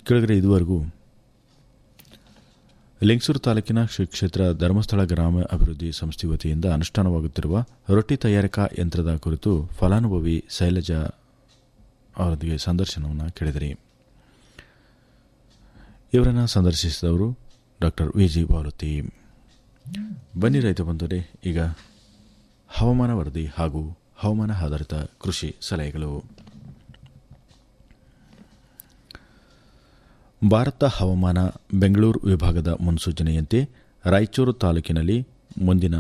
Speaker 2: ಕೆಳಗಡೆ ಇದುವರೆಗೂ ಲಿಂಗಸೂರು ತಾಲೂಕಿನ ಶ್ರೀ ಕ್ಷೇತ್ರ ಧರ್ಮಸ್ಥಳ ಗ್ರಾಮ ಅಭಿವೃದ್ಧಿ ಸಂಸ್ಥೆ ವತಿಯಿಂದ ಅನುಷ್ಠಾನವಾಗುತ್ತಿರುವ ರೊಟ್ಟಿ ತಯಾರಿಕಾ ಯಂತ್ರದ ಕುರಿತು ಫಲಾನುಭವಿ ಶೈಲಜಾ ಅವರೊಂದಿಗೆ ಸಂದರ್ಶನವನ್ನು ಕೇಳಿದಿರಿ ಇವರನ್ನು ಸಂದರ್ಶಿಸಿದವರು ಡಾಕ್ಟರ್ ವಿ ಜಿ ಬಾವಲತಿ ಬನ್ನಿ ರೈತ ಬಂದರೆ ಈಗ ಹವಾಮಾನ ವರದಿ ಹಾಗೂ ಹವಾಮಾನ ಆಧಾರಿತ ಕೃಷಿ ಸಲಹೆಗಳು ಭಾರತ ಹವಾಮಾನ ಬೆಂಗಳೂರು ವಿಭಾಗದ ಮುನ್ಸೂಚನೆಯಂತೆ ರಾಯಚೂರು ತಾಲೂಕಿನಲ್ಲಿ ಮುಂದಿನ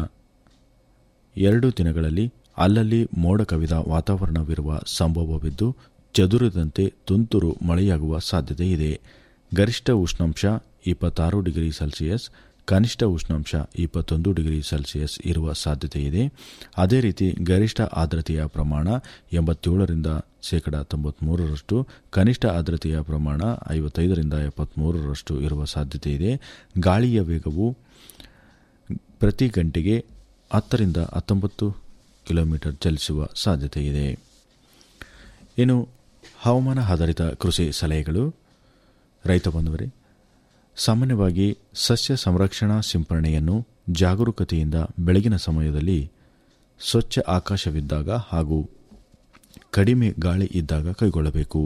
Speaker 2: ಎರಡು ದಿನಗಳಲ್ಲಿ ಅಲ್ಲಲ್ಲಿ ಮೋಡ ಕವಿದ ವಾತಾವರಣವಿರುವ ಸಂಭವವಿದ್ದು ಚದುರಿದಂತೆ ತುಂತುರು ಮಳೆಯಾಗುವ ಸಾಧ್ಯತೆ ಇದೆ ಗರಿಷ್ಠ ಉಷ್ಣಾಂಶ ಇಪ್ಪತ್ತಾರು ಡಿಗ್ರಿ ಸೆಲ್ಸಿಯಸ್ ಕನಿಷ್ಠ ಉಷ್ಣಾಂಶ ಇಪ್ಪತ್ತೊಂದು ಡಿಗ್ರಿ ಸೆಲ್ಸಿಯಸ್ ಇರುವ ಸಾಧ್ಯತೆ ಇದೆ ಅದೇ ರೀತಿ ಗರಿಷ್ಠ ಆರ್ದ್ರತೆಯ ಪ್ರಮಾಣ ಎಂಬತ್ತೇಳರಿಂದ ಶೇಕಡ ತೊಂಬತ್ಮೂರರಷ್ಟು ಕನಿಷ್ಠ ಆರ್ದ್ರತೆಯ ಪ್ರಮಾಣ ಐವತ್ತೈದರಿಂದ ಎಪ್ಪತ್ಮೂರರಷ್ಟು ಇರುವ ಸಾಧ್ಯತೆ ಇದೆ ಗಾಳಿಯ ವೇಗವು ಪ್ರತಿ ಗಂಟೆಗೆ ಹತ್ತರಿಂದ ಹತ್ತೊಂಬತ್ತು ಕಿಲೋಮೀಟರ್ ಚಲಿಸುವ ಸಾಧ್ಯತೆ ಇದೆ ಇನ್ನು ಹವಾಮಾನ ಆಧಾರಿತ ಕೃಷಿ ಸಲಹೆಗಳು ರೈತ ಬಂಧುವರೇ ಸಾಮಾನ್ಯವಾಗಿ ಸಸ್ಯ ಸಂರಕ್ಷಣಾ ಸಿಂಪರಣೆಯನ್ನು ಜಾಗರೂಕತೆಯಿಂದ ಬೆಳಗಿನ ಸಮಯದಲ್ಲಿ ಸ್ವಚ್ಛ ಆಕಾಶವಿದ್ದಾಗ ಹಾಗೂ ಕಡಿಮೆ ಗಾಳಿ ಇದ್ದಾಗ ಕೈಗೊಳ್ಳಬೇಕು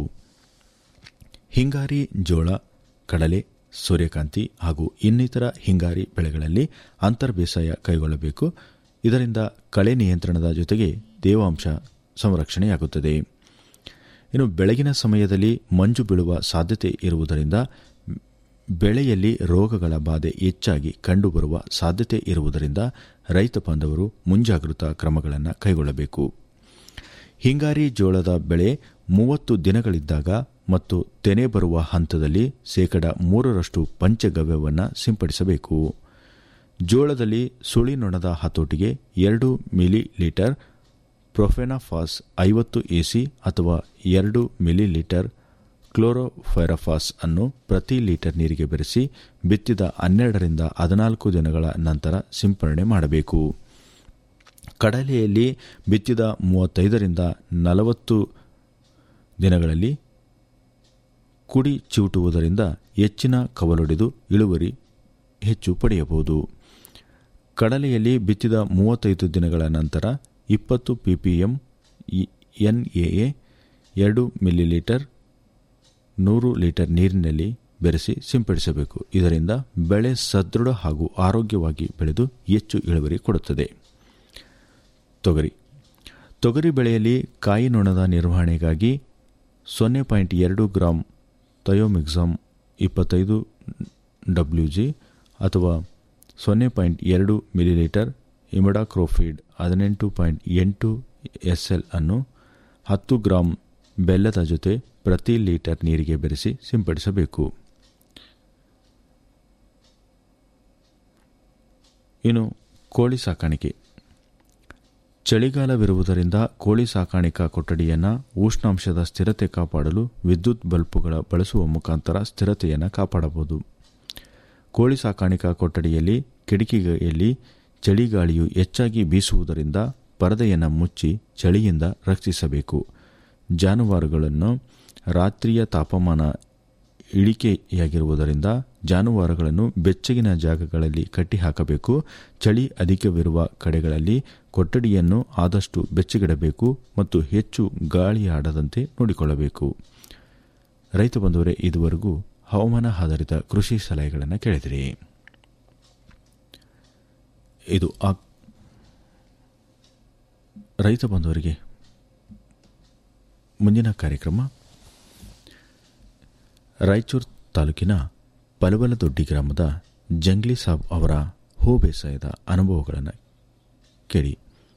Speaker 2: ಹಿಂಗಾರಿ ಜೋಳ ಕಡಲೆ ಸೂರ್ಯಕಾಂತಿ ಹಾಗೂ ಇನ್ನಿತರ ಹಿಂಗಾರಿ ಬೆಳೆಗಳಲ್ಲಿ ಅಂತರ್ ಬೇಸಾಯ ಕೈಗೊಳ್ಳಬೇಕು ಇದರಿಂದ ಕಳೆ ನಿಯಂತ್ರಣದ ಜೊತೆಗೆ ತೇವಾಂಶ ಸಂರಕ್ಷಣೆಯಾಗುತ್ತದೆ ಇನ್ನು ಬೆಳಗಿನ ಸಮಯದಲ್ಲಿ ಮಂಜು ಬೀಳುವ ಸಾಧ್ಯತೆ ಇರುವುದರಿಂದ ಬೆಳೆಯಲ್ಲಿ ರೋಗಗಳ ಬಾಧೆ ಹೆಚ್ಚಾಗಿ ಕಂಡುಬರುವ ಸಾಧ್ಯತೆ ಇರುವುದರಿಂದ ರೈತ ಬಾಂಧವರು ಮುಂಜಾಗೃತಾ ಕ್ರಮಗಳನ್ನು ಕೈಗೊಳ್ಳಬೇಕು ಹಿಂಗಾರಿ ಜೋಳದ ಬೆಳೆ ಮೂವತ್ತು ದಿನಗಳಿದ್ದಾಗ ಮತ್ತು ತೆನೆ ಬರುವ ಹಂತದಲ್ಲಿ ಶೇಕಡ ಮೂರರಷ್ಟು ಪಂಚಗವ್ಯವನ್ನು ಸಿಂಪಡಿಸಬೇಕು ಜೋಳದಲ್ಲಿ ಸುಳಿ ನೊಣದ ಹತೋಟಿಗೆ ಎರಡು ಮಿಲಿ ಲೀಟರ್ ಪ್ರೊಫೆನಾಫಾಸ್ ಐವತ್ತು ಎಸಿ ಅಥವಾ ಎರಡು ಮಿಲಿ ಲೀಟರ್ ಕ್ಲೋರೋಫೈರಫಾಸ್ ಅನ್ನು ಪ್ರತಿ ಲೀಟರ್ ನೀರಿಗೆ ಬೆರೆಸಿ ಬಿತ್ತಿದ ಹನ್ನೆರಡರಿಂದ ಹದಿನಾಲ್ಕು ದಿನಗಳ ನಂತರ ಸಿಂಪರಣೆ ಮಾಡಬೇಕು ಕಡಲೆಯಲ್ಲಿ ಬಿತ್ತಿದ ಮೂವತ್ತೈದರಿಂದ ನಲವತ್ತು ದಿನಗಳಲ್ಲಿ ಕುಡಿ ಚಿವುಟುವುದರಿಂದ ಹೆಚ್ಚಿನ ಕವಲೊಡೆದು ಇಳುವರಿ ಹೆಚ್ಚು ಪಡೆಯಬಹುದು ಕಡಲೆಯಲ್ಲಿ ಬಿತ್ತಿದ ಮೂವತ್ತೈದು ದಿನಗಳ ನಂತರ ಇಪ್ಪತ್ತು ಪಿಪಿಎಂ ಎನ್ಎಎ ಎರಡು ಮಿಲಿಲೀಟರ್ ನೂರು ಲೀಟರ್ ನೀರಿನಲ್ಲಿ ಬೆರೆಸಿ ಸಿಂಪಡಿಸಬೇಕು ಇದರಿಂದ ಬೆಳೆ ಸದೃಢ ಹಾಗೂ ಆರೋಗ್ಯವಾಗಿ ಬೆಳೆದು ಹೆಚ್ಚು ಇಳುವರಿ ಕೊಡುತ್ತದೆ ತೊಗರಿ ತೊಗರಿ ಬೆಳೆಯಲ್ಲಿ ಕಾಯಿ ನೊಣದ ನಿರ್ವಹಣೆಗಾಗಿ ಸೊನ್ನೆ ಪಾಯಿಂಟ್ ಎರಡು ಗ್ರಾಂ ಥಯೋಮಿಕ್ಸಾಮ್ ಇಪ್ಪತ್ತೈದು ಡಬ್ಲ್ಯೂ ಜಿ ಅಥವಾ ಸೊನ್ನೆ ಪಾಯಿಂಟ್ ಎರಡು ಮಿಲಿಲೀಟರ್ ಇಮಿಡಾಕ್ರೋಫೀಡ್ ಹದಿನೆಂಟು ಪಾಯಿಂಟ್ ಎಂಟು ಎಸ್ ಎಲ್ ಅನ್ನು ಹತ್ತು ಗ್ರಾಂ ಬೆಲ್ಲದ ಜೊತೆ ಪ್ರತಿ ಲೀಟರ್ ನೀರಿಗೆ ಬೆರೆಸಿ ಸಿಂಪಡಿಸಬೇಕು ಇನ್ನು ಕೋಳಿ ಸಾಕಾಣಿಕೆ ಚಳಿಗಾಲವಿರುವುದರಿಂದ ಕೋಳಿ ಸಾಕಾಣಿಕಾ ಕೊಠಡಿಯನ್ನು ಉಷ್ಣಾಂಶದ ಸ್ಥಿರತೆ ಕಾಪಾಡಲು ವಿದ್ಯುತ್ ಬಲ್ಬುಗಳ ಬಳಸುವ ಮುಖಾಂತರ ಸ್ಥಿರತೆಯನ್ನು ಕಾಪಾಡಬಹುದು ಕೋಳಿ ಸಾಕಾಣಿಕಾ ಕೊಠಡಿಯಲ್ಲಿ ಕಿಟಕಿಯಲ್ಲಿ ಚಳಿಗಾಳಿಯು ಹೆಚ್ಚಾಗಿ ಬೀಸುವುದರಿಂದ ಪರದೆಯನ್ನು ಮುಚ್ಚಿ ಚಳಿಯಿಂದ ರಕ್ಷಿಸಬೇಕು ಜಾನುವಾರುಗಳನ್ನು ರಾತ್ರಿಯ ತಾಪಮಾನ ಇಳಿಕೆಯಾಗಿರುವುದರಿಂದ ಜಾನುವಾರುಗಳನ್ನು ಬೆಚ್ಚಗಿನ ಜಾಗಗಳಲ್ಲಿ ಕಟ್ಟಿಹಾಕಬೇಕು ಚಳಿ ಅಧಿಕವಿರುವ ಕಡೆಗಳಲ್ಲಿ ಕೊಠಡಿಯನ್ನು ಆದಷ್ಟು ಬೆಚ್ಚಗಿಡಬೇಕು ಮತ್ತು ಹೆಚ್ಚು ಗಾಳಿ ಆಡದಂತೆ ನೋಡಿಕೊಳ್ಳಬೇಕು ರೈತ ಬಂಧುವರೇ ಇದುವರೆಗೂ ಹವಾಮಾನ ಆಧಾರಿತ ಕೃಷಿ ಸಲಹೆಗಳನ್ನು ಕೇಳಿದಿರಿ ಇದು ಆ ರೈತ ಬಂಧುವರಿಗೆ ಮುಂದಿನ ಕಾರ್ಯಕ್ರಮ ರಾಯಚೂರು ತಾಲೂಕಿನ ಪಲವಲದೊಡ್ಡಿ ಗ್ರಾಮದ ಜಂಗ್ಲಿ ಸಾಬ್ ಅವರ ಹೂ ಬೇಸಾಯದ ಅನುಭವಗಳನ್ನು ಕೇಳಿ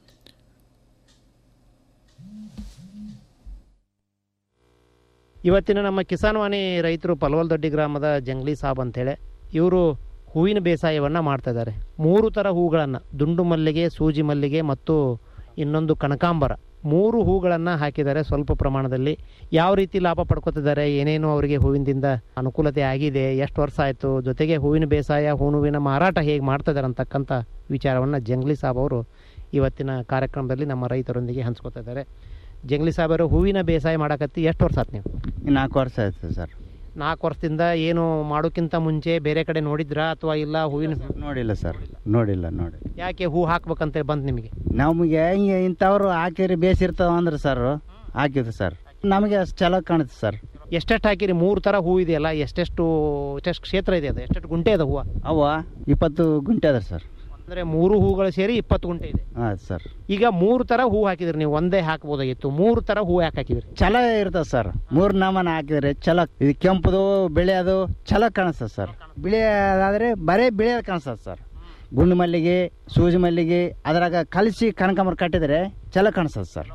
Speaker 4: ಇವತ್ತಿನ ನಮ್ಮ ಕಿಸಾನ್ ವಾಣಿ ರೈತರು ಪಲ್ವಲ್ದೊಡ್ಡಿ ಗ್ರಾಮದ ಜಂಗ್ಲಿ ಸಾಬ್ ಅಂತೇಳಿ ಇವರು ಹೂವಿನ ಬೇಸಾಯವನ್ನು ಮಾಡ್ತಾ ಇದ್ದಾರೆ ಮೂರು ಥರ ಹೂಗಳನ್ನು ದುಂಡು ಮಲ್ಲಿಗೆ ಸೂಜಿ ಮಲ್ಲಿಗೆ ಮತ್ತು ಇನ್ನೊಂದು ಕನಕಾಂಬರ ಮೂರು ಹೂಗಳನ್ನು ಹಾಕಿದ್ದಾರೆ ಸ್ವಲ್ಪ ಪ್ರಮಾಣದಲ್ಲಿ ಯಾವ ರೀತಿ ಲಾಭ ಪಡ್ಕೋತಿದ್ದಾರೆ ಏನೇನು ಅವರಿಗೆ ಹೂವಿನಿಂದ ಅನುಕೂಲತೆ ಆಗಿದೆ ಎಷ್ಟು ವರ್ಷ ಆಯಿತು ಜೊತೆಗೆ ಹೂವಿನ ಬೇಸಾಯ ಹೂವಿನ ಮಾರಾಟ ಹೇಗೆ ಮಾಡ್ತಿದ್ದಾರೆ ಅಂತಕ್ಕಂಥ ವಿಚಾರವನ್ನು ಜಂಗ್ಲಿ ಸಾಬ್ ಅವರು ಇವತ್ತಿನ ಕಾರ್ಯಕ್ರಮದಲ್ಲಿ ನಮ್ಮ ರೈತರೊಂದಿಗೆ ಹಂಚ್ಕೋತಾ ಇದ್ದಾರೆ ಜಂಗ್ಲಿ ಸಾಬ್ ಅವರು ಹೂವಿನ ಬೇಸಾಯ ಮಾಡಕತ್ತಿ ಎಷ್ಟು ವರ್ಷ ಆಯ್ತು ನೀವು
Speaker 7: ನಾಲ್ಕು ವರ್ಷ ಆಯ್ತು ಸರ್
Speaker 4: ನಾಲ್ಕು ವರ್ಷದಿಂದ ಏನು ಮಾಡೋಕ್ಕಿಂತ ಮುಂಚೆ ಬೇರೆ ಕಡೆ ನೋಡಿದ್ರಾ ಅಥವಾ ಇಲ್ಲ ಹೂವಿನ
Speaker 7: ನೋಡಿಲ್ಲ ಸರ್ ನೋಡಿಲ್ಲ ನೋಡಿ
Speaker 4: ಯಾಕೆ ಹೂ ಹಾಕ್ಬೇಕಂತ ಬಂತು ನಿಮಗೆ
Speaker 7: ನಮಗೆ ಹಿಂಗೆ ಇಂಥವ್ರು ಹಾಕಿರಿ ಬೇಸಿರ್ತಾವ ಅಂದ್ರೆ ಸರ್ ಹಾಕಿದ್ರು ಸರ್ ನಮಗೆ ಅಷ್ಟು ಚಲೋ ಕಾಣುತ್ತೆ ಸರ್
Speaker 4: ಎಷ್ಟೆಷ್ಟು ಹಾಕಿರಿ ಮೂರು ಥರ ಹೂ ಇದೆಯಲ್ಲ ಎಷ್ಟೆಷ್ಟು ಎಷ್ಟೆಷ್ಟು ಕ್ಷೇತ್ರ ಇದೆ ಅದು ಎಷ್ಟೆಷ್ಟು ಗುಂಟೆ ಇದೆ ಹೂವು
Speaker 7: ಅವ ಇಪ್ಪತ್ತು ಗುಂಟೆ ಅದ ಸರ್
Speaker 4: ಅಂದರೆ ಮೂರು ಹೂಗಳು ಸೇರಿ ಇಪ್ಪತ್ತು ಗುಂಟೆ ಇದೆ
Speaker 7: ಹಾಂ ಸರ್
Speaker 4: ಈಗ ಮೂರು ಥರ ಹೂ ಹಾಕಿದ್ರಿ ನೀವು ಒಂದೇ ಹಾಕ್ಬೋದಾಗಿತ್ತು ಮೂರು ಥರ ಹೂ ಯಾಕೆ ಹಾಕಿದ್ರಿ
Speaker 7: ಚಲೋ ಇರ್ತದೆ ಸರ್ ಮೂರು ನಾಮನ ಹಾಕಿದ್ರೆ ಚಲೋ ಇದು ಕೆಂಪುದು ಬಿಳಿಯೋದು ಚಲೋ ಕಾಣಿಸ್ತದೆ ಸರ್ ಬಿಳಿಯೋದಾದ್ರೆ ಬರೇ ಬಿಳಿಯೋದು ಕಾಣಿಸ್ತದೆ ಸರ್ ಗುಂಡು ಮಲ್ಲಿಗೆ ಸೂಜಿ ಮಲ್ಲಿಗೆ ಅದ್ರಾಗ ಕಲಸಿ ಕನಕಾಂಬರ ಕಟ್ಟಿದ್ರೆ ಚಲೋ ಕಾಣಿಸ್ತದೆ ಸರ್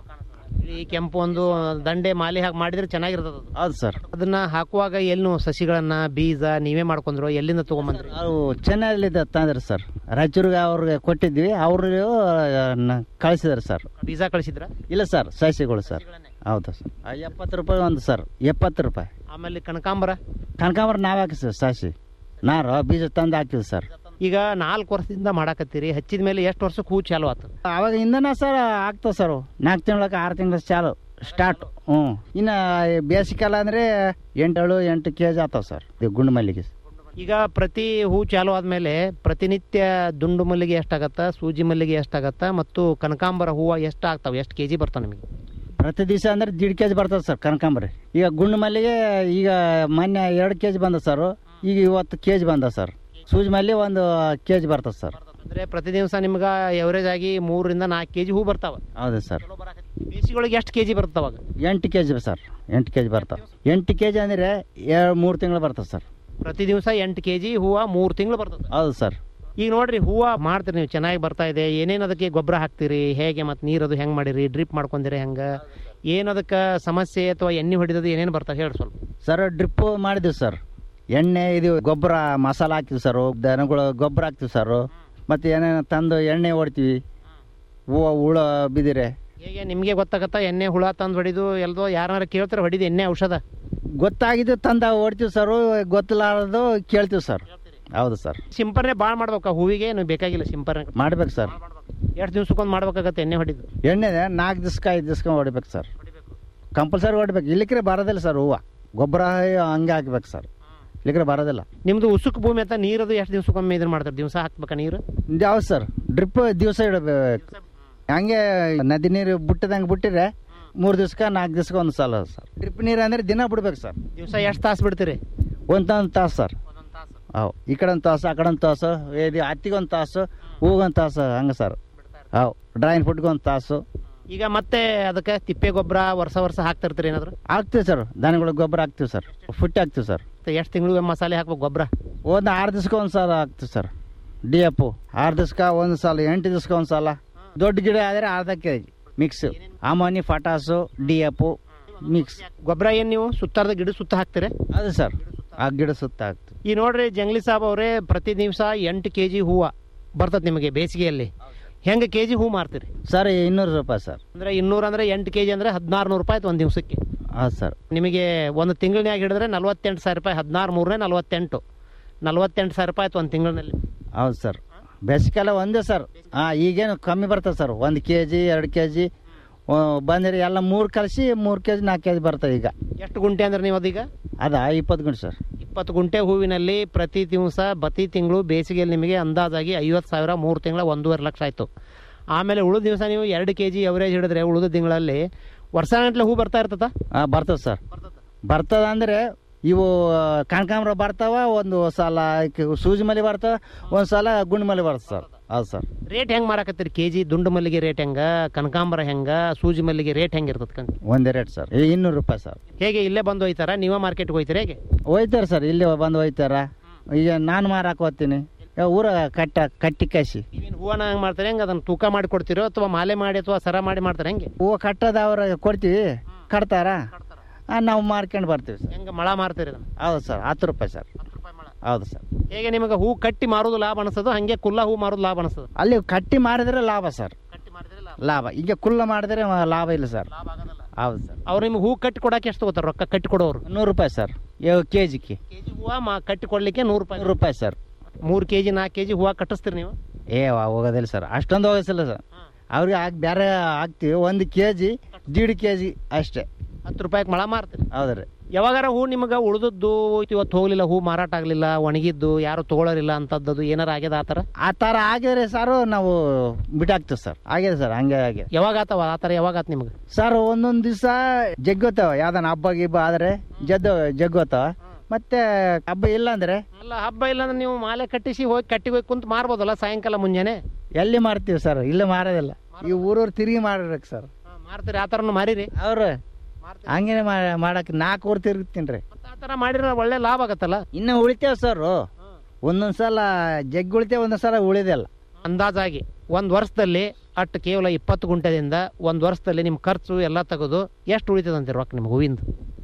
Speaker 4: ಈ ಕೆಂಪು ಒಂದು ದಂಡೆ ಮಾಲೆ ಹಾಕಿ ಮಾಡಿದ್ರೆ ಚೆನ್ನಾಗಿರ್ತದೆ ಅದು
Speaker 7: ಹೌದು ಸರ್
Speaker 4: ಅದನ್ನ ಹಾಕುವಾಗ ಎಲ್ಲಿ ನೀವು ಸಸಿಗಳನ್ನ ಬೀಜ ನೀವೇ ಮಾಡ್ಕೊಂಡ್ರು ಎಲ್ಲಿಂದ ತಗೊಂಬಂದ್ರಿ
Speaker 7: ನಾವು ಚೆನ್ನೈಲಿದ್ದ ತಂದ್ರೆ ಸರ್ ರಾಯಚೂರಿಗೆ ಅವ್ರಿಗೆ ಕೊಟ್ಟಿದ್ವಿ ಅವರು ಕಳಿಸಿದಾರೆ ಸರ್
Speaker 4: ಬೀಜ ಕಳಿಸಿದ್ರ
Speaker 7: ಇಲ್ಲ ಸರ್ ಸಸಿಗಳು ಸರ್ ಹೌದು ಸರ್ ಆ, ಎಪ್ಪತ್ತು ರೂಪಾಯಿ ಒಂದು ಸರ್ ಎಪ್ಪತ್ತು ರೂಪಾಯಿ
Speaker 4: ಆಮೇಲೆ ಕನಕಾಂಬರ
Speaker 7: ಕನಕಾಂಬರ ನಾವು ಹಾಕಿಸ್ತೀವಿ ಸಸಿ ನಾರು ಬೀಜ ತಂದು ಹಾಕಿವಿ ಸರ್
Speaker 4: ಈಗ ನಾಲ್ಕು ವರ್ಷದಿಂದ ಮಾಡಾಕತ್ತೀರಿ ಹಚ್ಚಿದ ಮೇಲೆ ಎಷ್ಟು ವರ್ಷಕ್ಕೆ ಹೂ ಚಾಲು ಆತು
Speaker 7: ಅವಾಗ ಇಂದನ ಸರ್ ಆಗ್ತಾವ ಸರ್ ನಾಲ್ಕು ತಿಂಗಳಕ್ಕೆ ಆರು ತಿಂಗಳ ಚಾಲು ಸ್ಟಾರ್ಟ್ ಹ್ಞೂ ಇನ್ನು ಬೇಸಿಗೆಲ್ಲ ಅಂದರೆ ಎಂಟು ಎಂಟು ಕೆ ಜಿ ಆಗ್ತಾವ ಸರ್ ಇದು ಗುಂಡು ಮಲ್ಲಿಗೆ
Speaker 4: ಈಗ ಪ್ರತಿ ಹೂ ಚಾಲು ಆದ್ಮೇಲೆ ಪ್ರತಿನಿತ್ಯ ದುಂಡು ಮಲ್ಲಿಗೆ ಎಷ್ಟಾಗತ್ತ ಸೂಜಿ ಮಲ್ಲಿಗೆ ಎಷ್ಟಾಗತ್ತ ಮತ್ತು ಕನಕಾಂಬರ ಹೂವು ಎಷ್ಟು ಆಗ್ತಾವ ಎಷ್ಟು ಕೆಜಿ ಬರ್ತಾವ ನಿಮಗೆ
Speaker 7: ಪ್ರತಿ ದಿವಸ ಅಂದ್ರೆ ದೀಡ್ ಕೆ ಜಿ ಬರ್ತದೆ ಸರ್ ಕನಕಾಂಬರಿ ಈಗ ಗುಂಡು ಮಲ್ಲಿಗೆ ಈಗ ಮೊನ್ನೆ ಎರಡು ಕೆ ಜಿ ಬಂದ ಸರ್ ಈಗ ಇವತ್ತು ಕೆ ಜಿ ಬಂದ ಸರ್ ಸೂಜಿ ಮಲ್ಲಿ ಒಂದು ಕೆ ಜಿ ಬರ್ತದೆ ಸರ್
Speaker 4: ಅಂದ್ರೆ ಪ್ರತಿ ದಿವಸ ನಿಮ್ಗೆ ಎವರೇಜ್ ಆಗಿ ಮೂರರಿಂದ ನಾಲ್ಕು ಕೆಜಿ ಹೂ ಬರ್ತಾವ
Speaker 7: ಹೌದು ಸರ್
Speaker 4: ಬೇಸಿಗೆಯೊಳಗೆ ಎಷ್ಟು ಕೆಜಿ ಬರ್ತಾವಾಗ
Speaker 7: ಎಂಟು ಕೆ ಜಿ ಸರ್ ಎಂಟು ಕೆ ಜಿ ಬರ್ತಾವೆ ಎಂಟು ಕೆ ಜಿ ಅಂದರೆ ಎರಡು ಮೂರು ತಿಂಗಳು ಬರ್ತದೆ ಸರ್
Speaker 4: ಪ್ರತಿ ದಿವಸ ಎಂಟು ಕೆಜಿ ಹೂವು ಮೂರು ತಿಂಗಳು ಬರ್ತದೆ
Speaker 7: ಹೌದು ಸರ್
Speaker 4: ಈಗ ನೋಡ್ರಿ ಹೂವು ಮಾಡ್ತೀರಿ ನೀವು ಚೆನ್ನಾಗಿ ಬರ್ತಾ ಇದೆ ಏನೇನು ಅದಕ್ಕೆ ಗೊಬ್ಬರ ಹಾಕ್ತೀರಿ ಹೇಗೆ ಮತ್ತು ನೀರದು ಹೆಂಗೆ ಮಾಡಿರಿ ಡ್ರಿಪ್ ಮಾಡ್ಕೊಂಡಿರಿ ಹೆಂಗೆ ಏನು ಅದಕ್ಕೆ ಸಮಸ್ಯೆ ಅಥವಾ ಎಣ್ಣೆ ಹೊಡಿದದು ಏನೇನು ಬರ್ತಾವೆ ಹೇಳಿ ಸ್ವಲ್ಪ
Speaker 7: ಸರ್ ಡ್ರಿಪ್ ಮಾಡಿದ್ವಿ ಸರ್ ಎಣ್ಣೆ ಇದು ಗೊಬ್ಬರ ಮಸಾಲ ಹಾಕ್ತೀವಿ ಸರ್ ದನಗಳು ಗೊಬ್ಬರ ಹಾಕ್ತೀವಿ ಸರ್ ಮತ್ತು ಏನೇನು ತಂದು ಎಣ್ಣೆ ಹೊಡ್ತೀವಿ ಹೂವು ಹುಳ ಬಿದ್ದಿರೆ
Speaker 4: ಹೇಗೆ ನಿಮಗೆ ಗೊತ್ತಾಗತ್ತಾ ಎಣ್ಣೆ ಹುಳ ತಂದು ಹೊಡಿದು ಎಲ್ಲದೋ ಯಾರನ್ನಾರ ಕೇಳ್ತಾರೆ ಹೊಡಿದು ಎಣ್ಣೆ ಔಷಧ
Speaker 7: ಗೊತ್ತಾಗಿದ್ದು ತಂದ ಹೊಡ್ತೀವಿ ಸರ್ ಗೊತ್ತಿಲ್ಲಾರ್ದು ಕೇಳ್ತೀವಿ ಸರ್ ಹೌದು ಸರ್
Speaker 4: ಸಿಂಪರಣೆ ಭಾಳ ಮಾಡ್ಬೇಕಾ ಹೂವಿಗೆ ನೀವು ಬೇಕಾಗಿಲ್ಲ ಸಿಂಪರಣೆ
Speaker 7: ಮಾಡ್ಬೇಕು ಸರ್
Speaker 4: ಎಷ್ಟು ದಿವ್ಸಕ್ಕೊಂದು ಮಾಡ್ಬೇಕಾಗತ್ತೆ ಎಣ್ಣೆ ಹೊಡಿದು
Speaker 7: ಎಣ್ಣೆ ನಾಲ್ಕು ದಿವ್ಸಕ್ಕೆ ಐದು ದಿವ್ಸಕ್ಕೆ ಹೊಡಿಬೇಕು ಸರ್ ಕಂಪಲ್ಸರಿ ಹೊಡ್ಬೇಕು ಇಲ್ಲಿಕ್ರೆ ಬರೋದಿಲ್ಲ ಸರ್ ಹೂವು ಗೊಬ್ಬರ ಹಂಗೆ ಹಾಕ್ಬೇಕು ಸರ್ ಇಲ್ಲಿಕ್ರೆ ಬರೋದಿಲ್ಲ
Speaker 4: ನಿಮ್ದು ಉಸುಕು ಭೂಮಿ ಅಂತ ನೀರದು ಎಷ್ಟು ದಿವ್ಸಕ್ಕೊಮ್ಮೆ ಇದನ್ನ ಮಾಡ್ತಾರೆ ದಿವಸ ಹಾಕ್ಬೇಕಾ ನೀರು
Speaker 7: ಯಾವ್ದು ಸರ್ ಡ್ರಿಪ್ ದಿವಸ ಇಡಬೇಕು ಹಂಗೆ ನದಿ ನೀರು ಬಿಟ್ಟದಂಗೆ ಬಿಟ್ಟಿದ್ರೆ ಮೂರು ದಿವ್ಸಕ್ಕೆ ನಾಲ್ಕು ದಿವ್ಸಕ್ಕೆ ಒಂದು ಸಲ ಸರ್ ಡ್ರಿಪ್ ನೀರು ಅಂದರೆ ದಿನ ಬಿಡ್ಬೇಕು ಸರ್
Speaker 4: ದಿವಸ ಎಷ್ಟು ತಾಸು ಬಿಡ್ತೀರಿ
Speaker 7: ಒಂದೊಂದು ತಾಸು ಸರ್ ಹೌದು ಈ ಕಡೆ ಒಂದು ತಾಸು ಆ ಕಡೆ ಒಂದು ತಾಸು ಇದು ಹತ್ತಿಗೆ ಒಂದು ತಾಸು ಹೂಗೊಂದು ತಾಸು ಹಂಗೆ ಸರ್ ಹೌದು ಡ್ರಾಯಿಂಗ್ ಫುಡ್ಗೆ ಒಂದು ತಾಸು
Speaker 4: ಈಗ ಮತ್ತೆ ಅದಕ್ಕೆ ತಿಪ್ಪೆ ಗೊಬ್ಬರ ವರ್ಷ ವರ್ಷ ಹಾಕ್ತಾ ಇರ್ತೀರಿ ಏನಾದ್ರು
Speaker 7: ಹಾಕ್ತೀವಿ ಸರ್ ದನಗಳಿಗೆ ಗೊಬ್ಬರ ಹಾಕ್ತೀವಿ ಸರ್ ಫುಟ್ ಹಾಕ್ತೀವಿ ಸರ್
Speaker 4: ಎಷ್ಟು ತಿಂಗಳು ಮಸಾಲೆ ಹಾಕ್ಬೇಕು ಗೊಬ್ಬರ
Speaker 7: ಒಂದು ಆರು ದಿವ್ಸಕ್ಕೆ ಒಂದು ಸಲ ಹಾಕ್ತೀವಿ ಸರ್ ಡಿ ಎಫ್ ಆರು ದಿವ್ಸಕ್ಕೆ ಒಂದು ಸಲ ಎಂಟು ದಿವ್ಸಕ್ಕೆ ಒಂದು ಸಲ ದೊಡ್ಡ ಗಿಡ ಆದರೆ ಅರ್ಧ ಕೆ ಜಿ ಮಿಕ್ಸ್ ಅಮೋನಿ ಫಟಾಸು ಡಿ ಎಫ್ ಮಿಕ್ಸ್
Speaker 4: ಗೊಬ್ಬರ ಏನು ನೀವು ಸುತ್ತಾರದ ಗಿಡ ಸುತ್ತ ಹಾಕ್ತೀರಿ
Speaker 7: ಅದು ಸರ್ ಆ ಗಿಡ ಸುತ್ತ ಹಾಕ್ತೀವಿ
Speaker 4: ಈ ನೋಡ್ರಿ ಜಂಗ್ಲಿ ಸಾಬ್ ಅವರೇ ಪ್ರತಿ ದಿವಸ ಎಂಟು ಕೆ ಜಿ ಹೂವು ಬರ್ತದೆ ನಿಮಗೆ ಬೇಸಿಗೆಯಲ್ಲಿ ಹೆಂಗೆ ಕೆ ಜಿ ಹೂ ಮಾರ್ತೀರಿ
Speaker 7: ಸರ್ ಇನ್ನೂರು ರೂಪಾಯಿ ಸರ್
Speaker 4: ಅಂದರೆ ಇನ್ನೂರು ಅಂದರೆ ಎಂಟು ಕೆ ಜಿ ಅಂದರೆ ಹದಿನಾರು ನೂರು ರೂಪಾಯಿ ಒಂದು ದಿವಸಕ್ಕೆ
Speaker 7: ಹೌದು ಸರ್
Speaker 4: ನಿಮಗೆ ಒಂದು ತಿಂಗಳಿನಾಗ ಹಿಡಿದ್ರೆ ನಲ್ವತ್ತೆಂಟು ಸಾವಿರ ರೂಪಾಯಿ ಹದಿನಾರು ಮೂರನೇ ನಲ್ವತ್ತೆಂಟು ನಲ್ವತ್ತೆಂಟು ಸಾವಿರ ರೂಪಾಯಿ ಆಯ್ತು ಒಂದು ತಿಂಗಳಿನಲ್ಲಿ
Speaker 7: ಹೌದು ಸರ್ ಬೇಸಿಗೆಲ್ಲ ಒಂದೇ ಸರ್ ಹಾಂ ಈಗೇನು ಕಮ್ಮಿ ಬರ್ತದೆ ಸರ್ ಒಂದು ಕೆ ಜಿ ಎರಡು ಕೆ ಜಿ ಬಂದಿರಿ ಎಲ್ಲ ಮೂರು ಕಲಿಸಿ ಮೂರು ಕೆ ಜಿ ನಾಲ್ಕು ಕೆ ಜಿ ಬರ್ತದೆ ಈಗ
Speaker 4: ಎಷ್ಟು ಗುಂಟೆ ಅಂದ್ರೆ ನೀವು ಅದೀಗ
Speaker 7: ಅದಾ ಇಪ್ಪತ್ತು ಗುಂಟೆ ಸರ್
Speaker 4: ಇಪ್ಪತ್ತು ಗುಂಟೆ ಹೂವಿನಲ್ಲಿ ಪ್ರತಿ ದಿವಸ ಪ್ರತಿ ತಿಂಗಳು ಬೇಸಿಗೆಯಲ್ಲಿ ನಿಮಗೆ ಅಂದಾಜಾಗಿ ಐವತ್ತು ಸಾವಿರ ಮೂರು ತಿಂಗಳ ಒಂದೂವರೆ ಲಕ್ಷ ಆಯಿತು ಆಮೇಲೆ ಉಳಿದ ದಿವಸ ನೀವು ಎರಡು ಕೆ ಜಿ ಎವರೇಜ್ ಹಿಡಿದ್ರೆ ಉಳಿದ ತಿಂಗಳಲ್ಲಿ ವರ್ಷಗಟ್ಟಲೆ ಹೂ ಬರ್ತಾ ಇರ್ತದ
Speaker 7: ಹಾಂ ಬರ್ತದೆ ಸರ್ ಬರ್ತದ ಅಂದರೆ ಇವು ಕನಕಾಂಬರ ಬರ್ತಾವ ಒಂದು ಸಲ ಕ- ಸೂಜಿ ಮಲ್ಲಿ ಬರ್ತಾವ ಒಂದು ಸಲ ಗುಂಡು ಮಲ್ಲಿ ಬರ್ತದೆ ಸರ್ ಹೌದು ಸರ್
Speaker 4: ರೇಟ್ ಹೆಂಗೆ ಮಾರಾಕತ್ತೀರಿ ಕೆ ಜಿ ದುಂಡು ಮಲ್ಲಿಗೆ ರೇಟ್ ಹೆಂಗೆ ಕನಕಾಂಬರ ಹೆಂಗೆ ಸೂಜಿ ಮಲ್ಲಿಗೆ ರೇಟ್ ಹೆಂಗೆ ಇರ್ತದೆ ಕಣ್
Speaker 7: ಒಂದೇ ರೇಟ್ ಸರ್ ಈ ಇನ್ನೂರು ರೂಪಾಯಿ ಸರ್
Speaker 4: ಹೇಗೆ ಇಲ್ಲೇ ಬಂದು ಹೋಯ್ತಾರ ನೀವೇ ಮಾರ್ಕೆಟ್ಗೆ ಹೋಯ್ತೀರಾ ಹೇಗೆ
Speaker 7: ಒಯ್ತಾರೆ ಸರ್ ಇಲ್ಲಿ ಬಂದು ಒಯ್ತಾರ ಈಗ ನಾನು ಮಾರಾಕ್ ಹೋಗ್ತೀನಿ ಊರ ಕಟ್ಟ ಕಟ್ಟಿ ಕಾಯಿಸಿ
Speaker 4: ನೀವೇನು ಹೂವನ ಹೆಂಗೆ ಮಾಡ್ತಾರೆ ಹೆಂಗೆ ಅದನ್ನು ತೂಕ ಮಾಡಿ ಕೊಡ್ತೀರೋ ಅಥವಾ ಮಾಲೆ ಮಾಡಿ ಅಥವಾ ಸರ ಮಾಡಿ ಮಾಡ್ತಾರೆ ಹೆಂಗೆ
Speaker 7: ಹೂವು ಕಟ್ಟೋದು ಅವ್ರ ಕೊಡ್ತೀವಿ ಕಟ್ತಾರ ಆ, ನಾವು ಮಾರ್ಕೊಂಡು ಬರ್ತೀವಿ ಸರ್
Speaker 4: ಹೆಂಗೆ ಮಳ ಮಾರ್ತೀರಿ ಅದನ್ನು
Speaker 7: ಹೌದು ಸರ್ ಹತ್ತು ರೂಪಾಯಿ ಸರ್ ಹೌದು ಸರ್
Speaker 4: ಹೇಗೆ ನಿಮಗೆ ಹೂ ಕಟ್ಟಿ ಮಾರೋದು ಲಾಭ ಅನಿಸ್ತದೋ ಹಾಗೆ ಕುಲ್ಲ ಹೂ ಮಾರೋದು ಲಾಭ ಅನಿಸ್ತದ
Speaker 7: ಅಲ್ಲಿ ಕಟ್ಟಿ ಮಾಡಿದ್ರೆ ಲಾಭ ಸರ್
Speaker 4: ಕಟ್ಟಿ ಮಾಡಿದ್ರೆ ಲಾಭ
Speaker 7: ಲಾಭ ಈಗ ಕುಲ್ಲ ಮಾಡಿದ್ರೆ ಲಾಭ ಇಲ್ಲ ಸರ್
Speaker 4: ಲಾಭ ಆಗೋದಲ್ಲ
Speaker 7: ಹೌದು ಸರ್
Speaker 4: ಅವ್ರು ನಿಮ್ಗೆ ಹೂ ಕಟ್ಟಿ ಕೊಡಕ್ಕೆ ಎಷ್ಟು ತಗೋತಾರೆ ರೊಕ್ಕ ಕಟ್ಟಿ ಕೊಡೋರು
Speaker 7: ನೂರು ರೂಪಾಯಿ ಸರ್ ಕೆ ಜಿಗೆ
Speaker 4: ಕೆ ಜಿ ಹೂವು ಮಾ ಕಟ್ಟಿ ಕೊಡ್ಲಿಕ್ಕೆ ನೂರು ರೂಪಾಯಿ
Speaker 7: ನೂರು ರೂಪಾಯಿ ಸರ್
Speaker 4: ಮೂರು ಕೆ ಜಿ ನಾಲ್ಕು ಕೆ ಜಿ ಹೂವು ಕಟ್ಟಿಸ್ತೀರಿ ನೀವು
Speaker 7: ಏ ವಾ- ಹೋಗೋದಿಲ್ಲ ಸರ್ ಅಷ್ಟೊಂದು ಹೋಗೋದಿಲ್ಲ ಸರ್ ಅವ್ರಿಗೆ ಹಾಕಿ ಬೇರೆ ಹಾಕ್ತೀವಿ ಒಂದು ಕೆ ಜಿ ದೀಡ್ ಕೆ ಜಿ ಅಷ್ಟೇ
Speaker 4: ಹತ್ತು ರೂಪಾಯಿಗೆ ಮಳ ಮಾರ್ತೀರಿ
Speaker 7: ಹೌದು ರೀ
Speaker 4: ಯಾವಾಗಾರ ಹೂ ನಿಮಗೆ ಉಳಿದದ್ದು ಇವತ್ತು ಹೋಗ್ಲಿಲ್ಲ ಹೂ ಮಾರಾಟ ಆಗಲಿಲ್ಲ ಒಣಗಿದ್ದು ಯಾರು ತಗೊಳ್ಳೋರಿಲ್ಲ ಅಂತದ್ದು ಏನಾರ ಆಗ್ಯದ ಆ ಥರ
Speaker 7: ಆ ಥರ ಆಗಿದ್ರೆ ಸರ್ ನಾವು ಬಿಟ್ಟಾಕ್ತೀವಿ ಸರ್ ಆಗಿದೆ ಸರ್ ಹಂಗೆ ಆಗಿದೆ
Speaker 4: ಯಾವಾಗ ಆತವ ಆ ಥರ ಯಾವಾಗ ಆತ ನಿಮ್ಗೆ
Speaker 7: ಸರ್ ಒಂದೊಂದು ದಿವಸ ಜಗ್ಗೋತಾವ ಯಾವ್ದಾನ ಹಬ್ಬ ಗಿಬ್ಬ ಆದ್ರೆ ಜದ್ದು ಜಗ್ಗೋತಾವ ಮತ್ತೆ ಹಬ್ಬ ಇಲ್ಲ ಅಂದ್ರೆ
Speaker 4: ಅಲ್ಲ ಹಬ್ಬ ಇಲ್ಲ ಅಂದ್ರೆ ನೀವು ಮಾಲೆ ಕಟ್ಟಿಸಿ ಹೋಗಿ ಕಟ್ಟಿ ಹೋಗಿ ಕುಂತು ಮಾರ್ಬೋದಲ್ಲ ಸಾಯಂಕಾಲ ಮುಂಜಾನೆ
Speaker 7: ಎಲ್ಲಿ ಮಾರ್ತೀವಿ ಸರ್ ಇಲ್ಲೇ ಮಾರೋದಿಲ್ಲ ಈ ಊರೂರು ತಿರುಗಿ ಮಾಡ್ಬೇಕು ಸರ್
Speaker 4: ಮಾರ್ತೀರಿ ಆ ಥರನು ಮಾರಿರಿ
Speaker 7: ಅವ್ರು ಹಂಗೇನೆ ಮಾ- ಮಾಡಕ್ ನಾಲ್ಕು ಊರು ತಿರುಗ್ತೀನಿ ರೀ
Speaker 4: ಆ ಥರ ಮಾಡಿದ್ರೆ ಒಳ್ಳೆ ಲಾಭ ಆಗತ್ತಲ್ಲ
Speaker 7: ಇನ್ನು ಉಳಿತೇವ್ ಸರ್ ಒಂದೊಂದ್ ಸಲ ಜಗ್ ಉಳಿತೇವ್ ಒಂದೊಂದ್ ಸಲ ಉಳಿದಿಲ್ಲ
Speaker 4: ಅಂದಾಜಾಗಿ ಒಂದು ವರ್ಷದಲ್ಲಿ ಅಟ್ಟು ಕೇವಲ ಇಪ್ಪತ್ತು ಗುಂಟೆದಿಂದ ಒಂದು ವರ್ಷದಲ್ಲಿ ನಿಮ್ಮ ಖರ್ಚು ಎಲ್ಲ ತೆಗೆದು ಎಷ್ಟು ಉಳಿತದೆ ಅಂತೀರಿ ರೊಕ್ಕ ನಿಮ್ಗೆ ಹೂವಿಂದು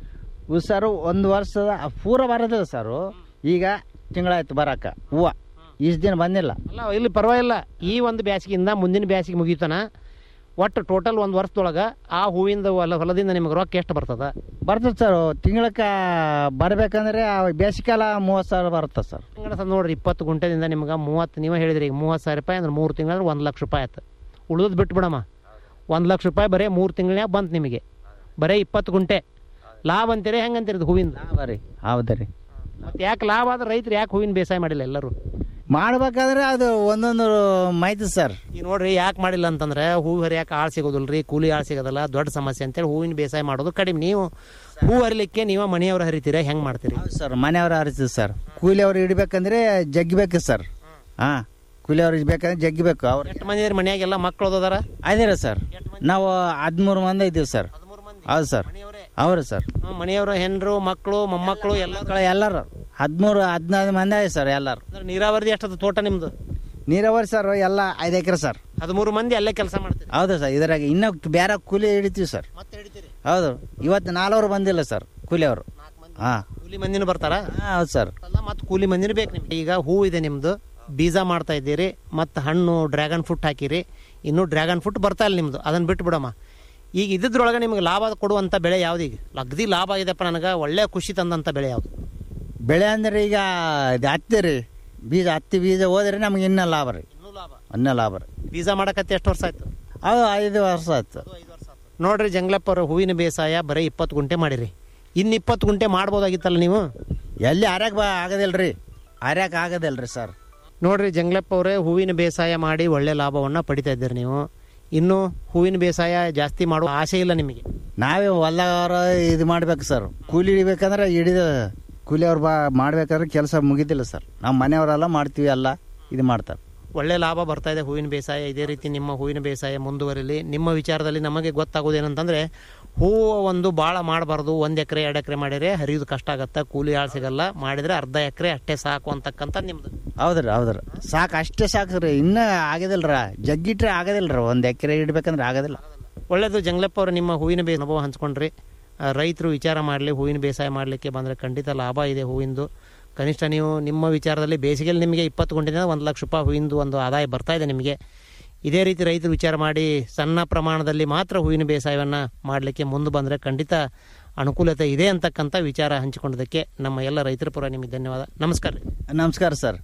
Speaker 7: ಹೂ ಸರ್ ಒಂದು ವರ್ಷದ ಪೂರ ಬರೋದಿಲ್ಲ ಸರ್ ಈಗ ತಿಂಗಳಾಯ್ತು ಬರಾಕ ಹೂವ ಇಷ್ಟು ದಿನ ಬಂದಿಲ್ಲ
Speaker 4: ಅಲ್ಲ ಇಲ್ಲಿ ಪರವಾಗಿಲ್ಲ ಈ ಒಂದು ಬ್ಯಾಸಿಗಿಂದ ಮುಂದಿನ ಬ್ಯಾಸಿಗೆ ಮುಗಿತಾನ ಒಟ್ಟು ಟೋಟಲ್ ಒಂದು ವರ್ಷದೊಳಗೆ ಆ ಹೂವಿಂದ ಹೊಲ ಹೊಲದಿಂದ ನಿಮ್ಗೆ ರೊಕ್ಕ ಎಷ್ಟು ಬರ್ತದ
Speaker 7: ಬರ್ತದೆ ಸರ್ ತಿಂಗಳಕ್ಕೆ ಬರ್ಬೇಕಂದ್ರೆ ಆ ಬೇಸಿಗೆಕಾಲ ಮೂವತ್ತು ಸಾವಿರ ಬರುತ್ತೆ ಸರ್
Speaker 4: ತಿಂಗಳ ಸರ್ ನೋಡ್ರಿ ಇಪ್ಪತ್ತು ಗುಂಟೆದಿಂದ ನಿಮ್ಗೆ ಮೂವತ್ತು ನೀವು ಹೇಳಿದ್ರಿ ಈಗ ಮೂವತ್ತು ಸಾವಿರ ರೂಪಾಯಿ ಅಂದ್ರೆ ಮೂರು ತಿಂಗಳು ಅಂದ್ರೆ ಒಂದು ಲಕ್ಷ ರೂಪಾಯಿ ಆಯ್ತು ಉಳಿದು ಬಿಟ್ಟು ಬಿಡಮ್ಮ ಒಂದು ಲಕ್ಷ ರೂಪಾಯಿ ಬರೀ ಮೂರು ತಿಂಗಳನ್ಯಾಗ ಬಂತು ನಿಮಗೆ ಬರೀ ಇಪ್ಪತ್ತು ಗುಂಟೆ ಲಾಭ ಅಂತೀರಿ ಹೆಂಗೆ ಅಂತೀರಿ ಇದು ಹೂವಿಂದ
Speaker 7: ಲಾಭ ರೀ ಹೌದು ರೀ
Speaker 4: ಮತ್ತೆ ಯಾಕೆ ಲಾಭ ಆದ್ರೆ ರೈತರು ಯಾಕೆ ಹೂವಿನ ಬೇಸಾಯ ಮಾಡಿಲ್ಲ ಎಲ್ಲರೂ
Speaker 7: ಮಾಡ್ಬೇಕಾದ್ರೆ ಅದು ಒಂದೊಂದು ಮಾಹಿತಿ ಸರ್
Speaker 4: ಈಗ ನೋಡ್ರಿ ಯಾಕೆ ಮಾಡಿಲ್ಲ ಅಂತಂದ್ರೆ ಹೂ ಹರಿಯಾಕೆ ಆಳು ಸಿಗೋದಿಲ್ಲ ರೀ ಕೂಲಿ ಆಳು ಸಿಗೋದಿಲ್ಲ ದೊಡ್ಡ ಸಮಸ್ಯೆ ಅಂತೇಳಿ ಹೂವಿನ ಬೇಸಾಯ ಮಾಡೋದು ಕಡಿಮೆ ನೀವು ಹೂ ಹರಿಲಿಕ್ಕೆ ನೀವು ಮನೆಯವ್ರು ಹರಿತೀರಾ ಹೆಂಗೆ ಮಾಡ್ತೀರಿ
Speaker 7: ಹೌದು ಸರ್ ಮನೆಯವ್ರು ಹರಿಸ್ತೀವಿ ಸರ್ ಕೂಲಿಯವ್ರು ಇಡ್ಬೇಕಂದ್ರೆ ಜಗ್ಬೇಕು ಸರ್ ಹಾಂ ಕೂಲಿಯವ್ರು ಇಡ್ಬೇಕಂದ್ರೆ ಜಗ್ಬೇಕು ಅವ್ರು
Speaker 4: ಎಷ್ಟು ಮಂದಿ ಇದ್ರಿ ಮನ್ಯಾಗೆಲ್ಲ ಮಕ್ಕಳು ಓದೋದಾರ
Speaker 7: ಅದೇ ಸರ್ ನಾವು ಹದಿಮೂರು ಮಂದಿ ಇದ್ದೀವಿ ಸರ್ ಹೌದು ಸರ್ ಹೌದು ಸರ್
Speaker 4: ಹ್ಮ್, ಮನೆಯವರು ಹೆಣ್ಣರು ಮಕ್ಕಳು ಮೊಮ್ಮಕ್ಕಳು ಎಲ್ಲ
Speaker 7: ಮಕ್ಕಳು ಎಲ್ಲರೂ ಹದಿಮೂರು ಹದಿನೈದು ಮಂದಿ ಆಯ್ತು ಸರ್ ಎಲ್ಲರೂ
Speaker 4: ಅಂದ್ರೆ ನೀರಾವರಿ ಎಷ್ಟದ ತೋಟ ನಿಮ್ದು
Speaker 7: ನೀರಾವರಿ ಸರ್ ಎಲ್ಲ ಐದು ಎಕರೆ ಸರ್
Speaker 4: ಹದಿಮೂರು ಮಂದಿ ಅಲ್ಲೇ ಕೆಲಸ ಮಾಡ್ತೀರಿ
Speaker 7: ಹೌದು ಸರ್ ಇದ್ರಾಗ ಇನ್ನೂ ಬೇರೆ ಕೂಲಿ ಹಿಡಿತೀವಿ ಸರ್
Speaker 4: ಮತ್ತೆ ಹಿಡಿತೀರಿ
Speaker 7: ಹೌದು ಇವತ್ತು ನಾಲ್ವರು ಬಂದಿಲ್ಲ ಸರ್ ಕೂಲಿಯವರು ಹಾಂ
Speaker 4: ಕೂಲಿ ಮಂದಿನೂ ಬರ್ತಾರ
Speaker 7: ಹಾಂ ಹೌದು ಸರ್
Speaker 4: ಅಲ್ಲ ಮತ್ತೆ ಕೂಲಿ ಮಂದಿನೂ ಬೇಕು ನಿಮ್ಗೆ ಈಗ ಹೂ ಇದೆ ನಿಮ್ದು ಬೀಜ ಮಾಡ್ತಾ ಇದ್ದೀರಿ ಮತ್ತು ಹಣ್ಣು ಡ್ರ್ಯಾಗನ್ ಫ್ರೂಟ್ ಹಾಕಿರಿ ಇನ್ನೂ ಡ್ರ್ಯಾಗನ್ ಫ್ರೂಟ್ ಬರ್ತಾ ಇಲ್ಲ ನಿಮ್ದು ಅದನ್ನು ಬಿಟ್ಟು ಬಿಡಮ್ಮ ಈಗ ಇದ್ದಿದ್ರೊಳಗೆ ನಿಮ್ಗೆ ಲಾಭ ಕೊಡುವಂಥ ಬೆಳೆ ಯಾವ್ದು ಈಗ ಅಗದಿ ಲಾಭ ಆಗಿದೆಪ್ಪ ನನಗೆ ಒಳ್ಳೆ ಖುಷಿ ತಂದಂಥ ಬೆಳೆ ಯಾವುದು
Speaker 7: ಬೆಳೆ ಅಂದ್ರೆ ಈಗ ಇದು ಹತ್ತಿ ರೀ ಬೀಜ ಹತ್ತಿ ಬೀಜ ಹೋದ್ರೆ ನಮ್ಗೆ ಇನ್ನೂ ಲಾಭ ರೀ
Speaker 4: ಇನ್ನೂ ಲಾಭ
Speaker 7: ಇನ್ನೂ ಲಾಭ ರೀ
Speaker 4: ಬೀಜ ಮಾಡಕತ್ತೆ ಎಷ್ಟು ವರ್ಷ ಆಯ್ತು
Speaker 7: ಅದು ಐದು ವರ್ಷ ಆಯ್ತು
Speaker 4: ನೋಡ್ರಿ ಜಂಗ್ಲಪ್ಪ ಅವ್ರ ಹೂವಿನ ಬೇಸಾಯ ಬರೀ ಇಪ್ಪತ್ತು ಗುಂಟೆ ಮಾಡಿರಿ ಇನ್ನು ಇಪ್ಪತ್ತು ಗುಂಟೆ ಮಾಡ್ಬೋದಾಗಿತ್ತಲ್ಲ ನೀವು
Speaker 7: ಎಲ್ಲಿ ಹರ್ಯಾಕ ಬಾ ಆಗೋದಿಲ್ಲ ರೀ ಹರ್ಯಾಕ ಆಗೋದಿಲ್ಲ ರೀ ಸರ್
Speaker 4: ನೋಡ್ರಿ ಜಂಗ್ಲಪ್ಪ ಅವರೇ ಹೂವಿನ ಬೇಸಾಯ ಮಾಡಿ ಒಳ್ಳೆ ಲಾಭವನ್ನು ಪಡಿತಾ ಇದ್ದೀರಿ ನೀವು ಇನ್ನು ಹೂವಿನ ಬೇಸಾಯ ಜಾಸ್ತಿ ಮಾಡುವ ಆಸೆ ಇಲ್ಲ ನಿಮಗೆ
Speaker 7: ನಾವೇ ಹೊಲ್ದವ್ರ ಇದು ಮಾಡ್ಬೇಕು ಸರ್ ಕೂಲಿ ಹಿಡಿಬೇಕಂದ್ರೆ ಹಿಡಿದ ಕೂಲಿಯವ್ರು ಬಾ ಮಾಡ್ಬೇಕಾದ್ರೆ ಕೆಲಸ ಮುಗಿದಿಲ್ಲ ಸರ್ ನಾವು ಮನೆಯವರೆಲ್ಲ ಮಾಡ್ತೀವಿ ಎಲ್ಲ ಇದು ಮಾಡ್ತಾರೆ
Speaker 4: ಒಳ್ಳೆ ಲಾಭ ಬರ್ತಾ ಇದೆ ಹೂವಿನ ಬೇಸಾಯ ಇದೇ ರೀತಿ ನಿಮ್ಮ ಹೂವಿನ ಬೇಸಾಯ ಮುಂದುವರಿಲಿ ನಿಮ್ಮ ವಿಚಾರದಲ್ಲಿ ನಮಗೆ ಗೊತ್ತಾಗೋದೇನಂತಂದ್ರೆ ಹೂವು ಒಂದು ಭಾಳ ಮಾಡಬಾರ್ದು ಒಂದು ಎಕರೆ ಎರಡು ಎಕರೆ ಮಾಡಿದ್ರೆ ಹರಿಯೋದು ಕಷ್ಟ ಆಗತ್ತೆ ಕೂಲಿ ಆಳು ಸಿಗಲ್ಲ ಮಾಡಿದ್ರೆ ಅರ್ಧ ಎಕರೆ ಅಷ್ಟೇ ಸಾಕು ಅಂತಕ್ಕಂಥ ನಿಮ್ದು
Speaker 7: ಹೌದ್ರಿ ಹೌದ್ರಿ ಸಾಕು ಅಷ್ಟೇ ಸಾಕು ರೀ ಇನ್ನೂ ಆಗೋದಿಲ್ಲ ಜಗ್ಗಿಟ್ರೆ ಆಗೋದಿಲ್ಲ ರೀ ಒಂದು ಎಕರೆ ಇಡ್ಬೇಕಂದ್ರೆ ಆಗೋದಿಲ್ಲ
Speaker 4: ಒಳ್ಳೆಯದು ಜಂಗ್ಲಪ್ಪ ಅವರು ನಿಮ್ಮ ಹೂವಿನ ಬೇ ಅನುಭವ ಹಂಚ್ಕೊಂಡ್ರಿ ಆ, ರೈತರು ವಿಚಾರ ಮಾಡಲಿ ಹೂವಿನ ಬೇಸಾಯ ಮಾಡಲಿಕ್ಕೆ ಬಂದರೆ ಖಂಡಿತ ಲಾಭ ಇದೆ ಹೂವಿಂದು ಕನಿಷ್ಠ ನೀವು ನಿಮ್ಮ ವಿಚಾರದಲ್ಲಿ ಬೇಸಿಗೆಯಲ್ಲಿ ನಿಮಗೆ ಇಪ್ಪತ್ತು ಗುಂಟಿನ ಒಂದು ಲಕ್ಷ ರೂಪಾಯಿ ಹೂವಿಂದು ಒಂದು ಆದಾಯ ಬರ್ತಾ ಇದೆ ನಿಮಗೆ ಇದೇ ರೀತಿ ರೈತರು ವಿಚಾರ ಮಾಡಿ ಸಣ್ಣ ಪ್ರಮಾಣದಲ್ಲಿ ಮಾತ್ರ ಹೂವಿನ ಬೇಸಾಯವನ್ನು ಮಾಡಲಿಕ್ಕೆ ಮುಂದೆ ಬಂದರೆ ಖಂಡಿತ ಅನುಕೂಲತೆ ಇದೆ ಅಂತಕ್ಕಂಥ ವಿಚಾರ ಹಂಚಿಕೊಂಡದಕ್ಕೆ ನಮ್ಮ ಎಲ್ಲ ರೈತರ ಪರ ನಿಮಗೆ ಧನ್ಯವಾದ ನಮಸ್ಕಾರ ರೀ
Speaker 7: ನಮಸ್ಕಾರ ಸರ್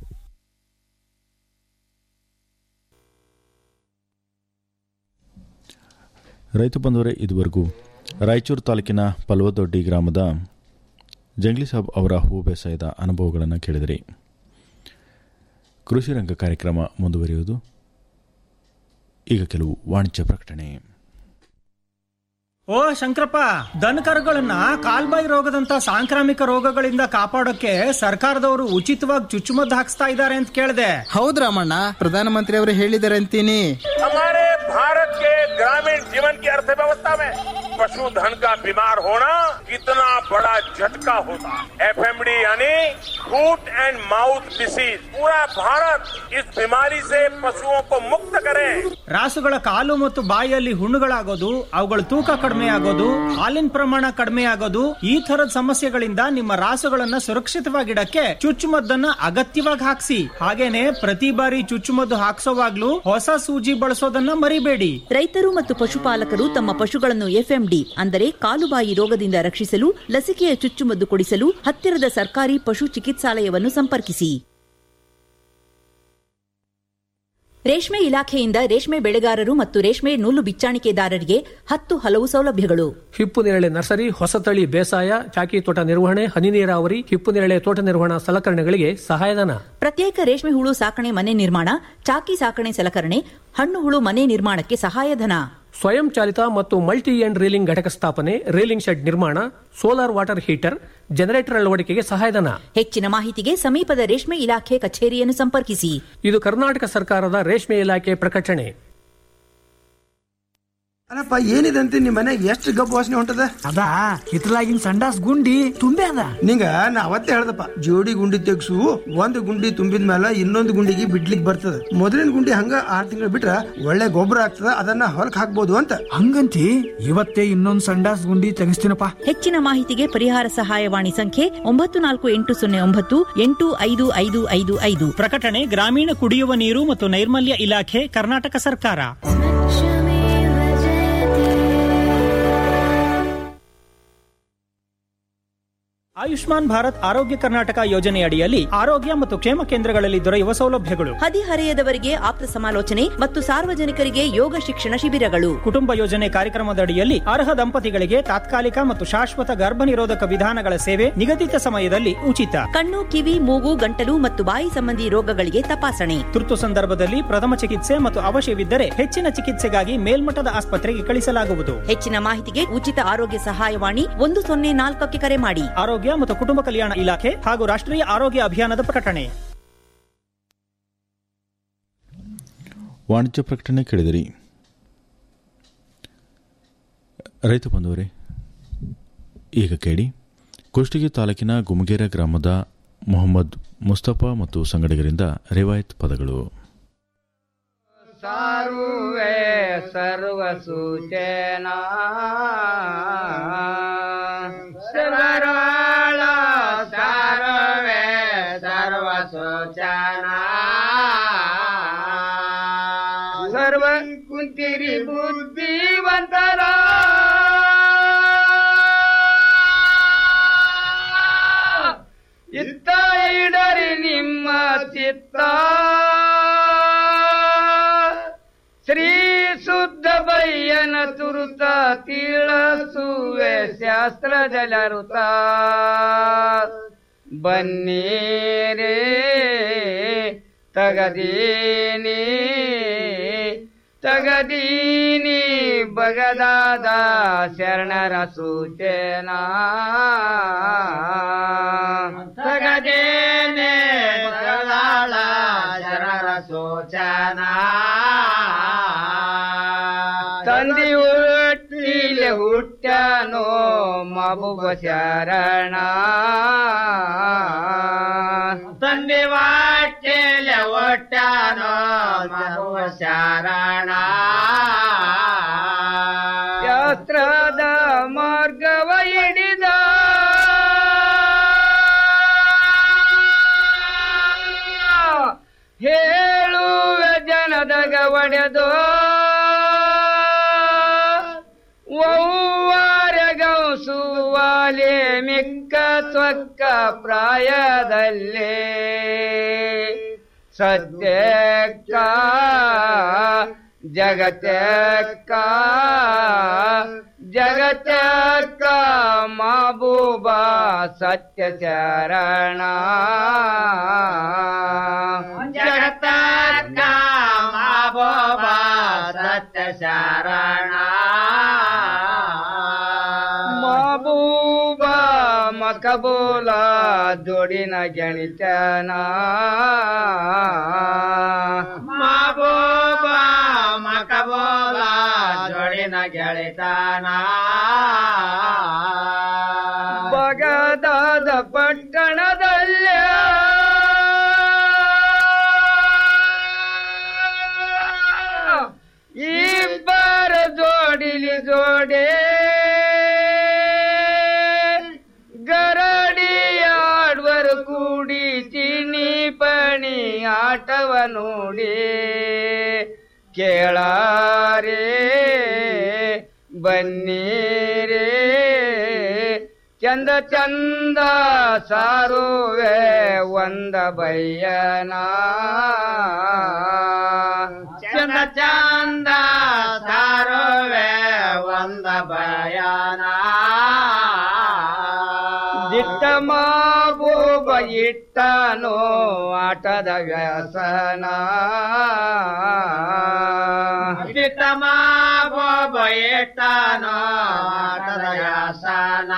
Speaker 2: ರೈತ ಬಂಧುವರೇ ಇದುವರೆಗೂ ರಾಯಚೂರು ತಾಲೂಕಿನ ಪಲ್ವದೊಡ್ಡಿ ಗ್ರಾಮದ ಜಂಗ್ಲಿ ಸಾಬ್ ಅವರ ಹೂ ಬೇಸಾಯದ ಅನುಭವಗಳನ್ನು ಕೇಳಿದಿರಿ ಕೃಷಿ ರಂಗ ಕಾರ್ಯಕ್ರಮ ಮುಂದುವರಿಯುವುದು ಈಗ ಕೆಲವು ವಾಣಿಜ್ಯ ಪ್ರಕಟಣೆ
Speaker 8: ಓ ಶಂಕರಪ್ಪ ದನಕರುಗಳನ್ನ ಕಾಲ್ಬಾಯಿ ರೋಗದಂತ ಸಾಂಕ್ರಾಮಿಕ ರೋಗಗಳಿಂದ ಕಾಪಾಡೋಕೆ ಸರ್ಕಾರದವರು ಉಚಿತವಾಗಿ ಚುಚ್ಚುಮದ್ದು ಹಾಕ್ಸ್ತಾ ಇದ್ದಾರೆ ಅಂತ ಕೇಳಿದೆ
Speaker 9: ಹೌದ್ ರಾಮಣ್ಣ ಪ್ರಧಾನಮಂತ್ರಿ ಅವರು ಹೇಳಿದ್ದಾರೆ ಅಂತೀನಿ
Speaker 10: हमारे भारत के ग्रामीण जीवन की अर्थव्यवस्था में पशुधन का बीमार होना कितना बड़ा झटका होता एफएमडी यानी फूट एंड माउथ डिसीज पूरा भारत इस बीमारी से पशुओं को मुक्त करे
Speaker 8: ರಾಸುಗಳ ಕಾಲು ಮತ್ತು ಬಾಯಿಯಲ್ಲಿ ಹುಣ್ಣುಗಳಾಗೋದು ಅವುಗಳ ತೂಕ ಕಡಿಮೆ ಆಗೋದು ಹಾಲಿನ ಪ್ರಮಾಣ ಕಡಿಮೆ ಆಗೋದು ಈ ತರದ ಸಮಸ್ಯೆಗಳಿಂದ ನಿಮ್ಮ ರಾಸುಗಳನ್ನ ಸುರಕ್ಷಿತವಾಗಿಡಕ್ಕೆ ಚುಚ್ಚುಮದ್ದನ್ನ ಅಗತ್ಯವಾಗಿ ಹಾಕ್ಸಿ ಹಾಗೇನೆ ಪ್ರತಿ ಬಾರಿ ಚುಚ್ಚುಮದ್ದು ಹಾಕ್ಸೋವಾಗ್ಲೂ ಹೊಸ ಸೂಜಿ ಬಳಸೋದನ್ನ ಮರಿಬೇಡಿ
Speaker 11: ರೈತರು ಮತ್ತು ಪಶುಪಾಲಕರು ತಮ್ಮ ಪಶುಗಳನ್ನು ಎಫ್ಎಂಡಿ ಅಂದರೆ ಕಾಲುಬಾಯಿ ರೋಗದಿಂದ ರಕ್ಷಿಸಲು ಲಸಿಕೆಯ ಚುಚ್ಚುಮದ್ದು ಕೊಡಿಸಲು ಹತ್ತಿರದ ಸರ್ಕಾರಿ ಪಶು ಚಿಕಿತ್ಸಾಲಯವನ್ನು ಸಂಪರ್ಕಿಸಿ ರೇಷ್ಮೆ ಇಲಾಖೆಯಿಂದ ರೇಷ್ಮೆ ಬೆಳೆಗಾರರು ಮತ್ತು ರೇಷ್ಮೆ ನೂಲು ಬಿಚ್ಚಾಣಿಕೆದಾರರಿಗೆ ಹತ್ತು ಹಲವು ಸೌಲಭ್ಯಗಳು
Speaker 12: ಹಿಪ್ಪು ನೇರಳೆ ನರ್ಸರಿ ಹೊಸತಳಿ ಬೇಸಾಯ ಚಾಕಿ ತೋಟ ನಿರ್ವಹಣೆ ಹನಿ ನೀರಾವರಿ ಹಿಪ್ಪು ನೇರಳೆ ತೋಟ ನಿರ್ವಹಣಾ ಸಲಕರಣೆಗಳಿಗೆ ಸಹಾಯಧನ
Speaker 11: ಪ್ರತ್ಯೇಕ ರೇಷ್ಮೆ ಹುಳು ಸಾಕಣೆ ಮನೆ ನಿರ್ಮಾಣ ಚಾಕಿ ಸಾಕಣೆ ಸಲಕರಣೆ ಹಣ್ಣು ಹುಳು ಮನೆ ನಿರ್ಮಾಣಕ್ಕೆ ಸಹಾಯಧನ
Speaker 12: ಸ್ವಯಂ ಚಾಲಿತ ಮತ್ತು ಮಲ್ಟಿ ಎಂಡ್ ರೀಲಿಂಗ್ ಘಟಕ ಸ್ಥಾಪನೆ ರೀಲಿಂಗ್ ಶೆಡ್ ನಿರ್ಮಾಣ ಸೋಲಾರ್ ವಾಟರ್ ಹೀಟರ್ ಜನರೇಟರ್ ಅಳವಡಿಕೆಗೆ ಸಹಾಯಧನ
Speaker 11: ಹೆಚ್ಚಿನ ಮಾಹಿತಿಗೆ ಸಮೀಪದ ರೇಷ್ಮೆ ಇಲಾಖೆ ಕಚೇರಿಯನ್ನು ಸಂಪರ್ಕಿಸಿ
Speaker 12: ಇದು ಕರ್ನಾಟಕ ಸರ್ಕಾರದ ರೇಷ್ಮೆ ಇಲಾಖೆ ಪ್ರಕಟಣೆ
Speaker 13: ಅಲ್ಲಪ್ಪ ಏನಿದೆ ಅಂತ ನಿಮ್ ಮನೆಗೆ ಎಷ್ಟು ಗಬ್ಬು ವಾಸನೆ ಹೊಂಟದ
Speaker 14: ಅದ ಹಿತ್ತಲಾಗಿನ ಸಂಡಾಸ್ ಗುಂಡಿ ತುಂಬೆ ಅದ
Speaker 13: ನಿಂಗ ನಾ ಅವತ್ತೇ ಹೇಳ್ದಪ್ಪ ಜೋಡಿ ಗುಂಡಿ ತೆಗ್ಸು ಒಂದ್ ಗುಂಡಿ ತುಂಬಿದ ಮೇಲೆ ಇನ್ನೊಂದು ಗುಂಡಿಗೆ ಬಿಡ್ಲಿಕ್ ಬರ್ತದ ಮೊದಲಿನ ಗುಂಡಿ ಹಂಗ ಆರ್ ತಿಂಗಳು ಬಿಟ್ರ ಒಳ್ಳೆ ಗೊಬ್ಬರ ಆಗ್ತದ ಅದನ್ನ ಹೊಲಕ್ ಹಾಕ್ಬೋದು ಅಂತ
Speaker 14: ಹಂಗಂತಿ ಇವತ್ತೇ ಇನ್ನೊಂದ್ ಸಂಡಾಸ್ ಗುಂಡಿ ತೆಗಿಸ್ತೀನಪ್ಪ
Speaker 11: ಹೆಚ್ಚಿನ ಮಾಹಿತಿಗೆ ಪರಿಹಾರ ಸಹಾಯವಾಣಿ ಸಂಖ್ಯೆ ಒಂಬತ್ತು ನಾಲ್ಕು ಎಂಟು ಸೊನ್ನೆ ಒಂಬತ್ತು ಎಂಟು ಐದು ಐದು ಐದು ಐದು
Speaker 8: ಪ್ರಕಟಣೆ ಗ್ರಾಮೀಣ ಕುಡಿಯುವ ನೀರು ಮತ್ತು ನೈರ್ಮಲ್ಯ ಇಲಾಖೆ ಕರ್ನಾಟಕ ಸರ್ಕಾರ ಆಯುಷ್ಮಾನ್ ಭಾರತ್ ಆರೋಗ್ಯ ಕರ್ನಾಟಕ ಯೋಜನೆಯಡಿಯಲ್ಲಿ ಆರೋಗ್ಯ ಮತ್ತು ಕ್ಷೇಮ ಕೇಂದ್ರಗಳಲ್ಲಿ ದೊರೆಯುವ ಸೌಲಭ್ಯಗಳು
Speaker 11: ಹದಿಹರೆಯದವರಿಗೆ ಆಪ್ತ ಸಮಾಲೋಚನೆ ಮತ್ತು ಸಾರ್ವಜನಿಕರಿಗೆ ಯೋಗ ಶಿಕ್ಷಣ ಶಿಬಿರಗಳು
Speaker 8: ಕುಟುಂಬ ಯೋಜನೆ ಕಾರ್ಯಕ್ರಮದಡಿಯಲ್ಲಿ ಅರ್ಹ ದಂಪತಿಗಳಿಗೆ ತಾತ್ಕಾಲಿಕ ಮತ್ತು ಶಾಶ್ವತ ಗರ್ಭ ನಿರೋಧಕ ವಿಧಾನಗಳ ಸೇವೆ ನಿಗದಿತ ಸಮಯದಲ್ಲಿ ಉಚಿತ
Speaker 11: ಕಣ್ಣು ಕಿವಿ ಮೂಗು ಗಂಟಲು ಮತ್ತು ಬಾಯಿ ಸಂಬಂಧಿ ರೋಗಗಳಿಗೆ ತಪಾಸಣೆ
Speaker 8: ತುರ್ತು ಸಂದರ್ಭದಲ್ಲಿ ಪ್ರಥಮ ಚಿಕಿತ್ಸೆ ಮತ್ತು ಅವಶ್ಯವಿದ್ದರೆ ಹೆಚ್ಚಿನ ಚಿಕಿತ್ಸೆಗಾಗಿ ಮೇಲ್ಮಟ್ಟದ ಆಸ್ಪತ್ರೆಗೆ ಕಳಿಸಲಾಗುವುದು
Speaker 11: ಹೆಚ್ಚಿನ ಮಾಹಿತಿಗೆ ಉಚಿತ ಆರೋಗ್ಯ ಸಹಾಯವಾಣಿ ಒಂದು ಸೊನ್ನೆ ನಾಲ್ಕಕ್ಕೆ ಕರೆ ಮಾಡಿ
Speaker 8: ಆರೋಗ್ಯ ಮತ್ತು ಕುಟುಂಬ ಕಲ್ಯಾಣ ಇಲಾಖೆ ಹಾಗೂ ರಾಷ್ಟ್ರೀಯ ಆರೋಗ್ಯ ಅಭಿಯಾನದ ಪ್ರಕಟಣೆ
Speaker 2: ವಾಣಿಜ್ಯ ಪ್ರಕಟಣೆ ಕೇಳಿದಿರಿ ರೈತ ಬಂಧುವರೇ ಈಗ ಕೇಳಿ ಕುಷ್ಟಗಿ ತಾಲೂಕಿನ ಗುಮಗೇರ ಗ್ರಾಮದ ಮೊಹಮ್ಮದ್ ಮುಸ್ತಫಾ ಮತ್ತು ಸಂಗಡಿಗರಿಂದ ರಿವಾಯತ್ ಪದಗಳು
Speaker 3: ಸಾರುವೆ ಸರ್ವ ಸೂಚನಾ ಸರ್ವರಾಳ ಸಾರವೆ ಸರ್ವ ಸೂಚನಾ ಸರ್ವ ಕುಂತಿರಿ ಬುದ್ಧಿವಂತರ ಇತ್ತ ಇಡರಿ ನಿಮ್ಮ ಚಿತ್ತ ಶ್ರೀ ಶುದ್ಧ ಬಯ್ಯನ ತುರುತ ತಿಳಿಸುವೆ ಶಾಸ್ತ್ರ ಜಲರುತ ಬನ್ನೀರೇ ತಗದೀನಿ ತಗದೀನಿ ಬಗದಾದ ಶರಣರ ಸೂಚನಾ ತಗದೇನೆ ಬಗದಾಳ ಶರಣರ ಸೂಚನಾ ತಂದಿ ಹುಟ್ಟಿಲೆ ಹುಟ್ಟನೋ ಮಬುಬ ಶರಣ ತಂದೆ ವಾಟೆಲೆ ಒಟ್ಟನೋ ಮಬುಬ ಶರಣ ಶಾಸ್ತ್ರದ ಮಾರ್ಗವ ಹಿಡಿದ ಹೇಳುವೆ ಜನದಗ ಒಡೆದು ಸುವಾಲೆ ಮಿಕ್ಕ ತ್ವಕ್ಕ ಪ್ರಾಯದಲ್ಲೇ ಸತ್ಯಕ್ಕ ಜಗತ್ತಕ್ಕ ಜಗತ್ತಕ್ಕ ಮಾಬೂಬಾ ಸತ್ಯ ಚರಣ ಜಗತ್ತಕ್ಕ ಮಾಬೂಬಾ ಸತ್ಯ ಶರಣ ಮಬೂಬ ಮಕಬೋಲ ಜೋಡಿನ ಗೆಣಿತನ ಮಬೂಬ ಮಕಬೋಲ ಜೋಡಿನ ಗೆಳಿತನ ಬಗದಾದ ಪಟ್ಟಣದಲ್ಲೇ ಇಬ್ಬರ ಜೋಡಿಲಿ ಜೋಡೆ ಗರಡಿ ಆಡ್ವರು ಕೂಡಿ ಚಿನಿ ಪಣಿ ಆಟವ ನೋಡಿ ಕೇಳಾರೇ ಬನ್ನೀರೇ ಚಂದ ಚಂದ ಸಾರುವೆ ಒಂದ ಬಯ್ಯನ ಚಂದ ಚಂದ ಸಾರುವೆ ಒಂದ ಬಯಾನ ದಿಟ್ಟ ಮಾಬೂಬ ಇಟ್ಟನು ಆಟದ ವ್ಯಸನ ದಿಟ್ಟ ಮಾಬೂಬ ಇಟ್ಟನು ಆಟದ ವ್ಯಸನ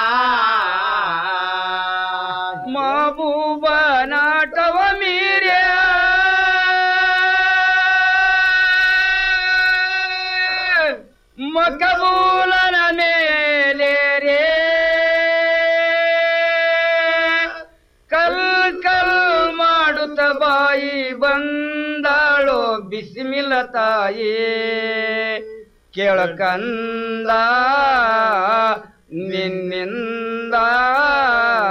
Speaker 3: ಮಾಬೂಬ ನಾಟವ ಮೀರ್ಯ ಮಕಬೂಲನ ಮೇಲೆ ರೇ ಕಲ್ ಕಲ್ ಮಾಡುತ್ತ ಬಾಯಿ ಬಂದಾಳೋ ಬಿಸಿಮಿಲ ತಾಯಿ ಕೇಳಕಂದ ನಿನ್ನಿಂದ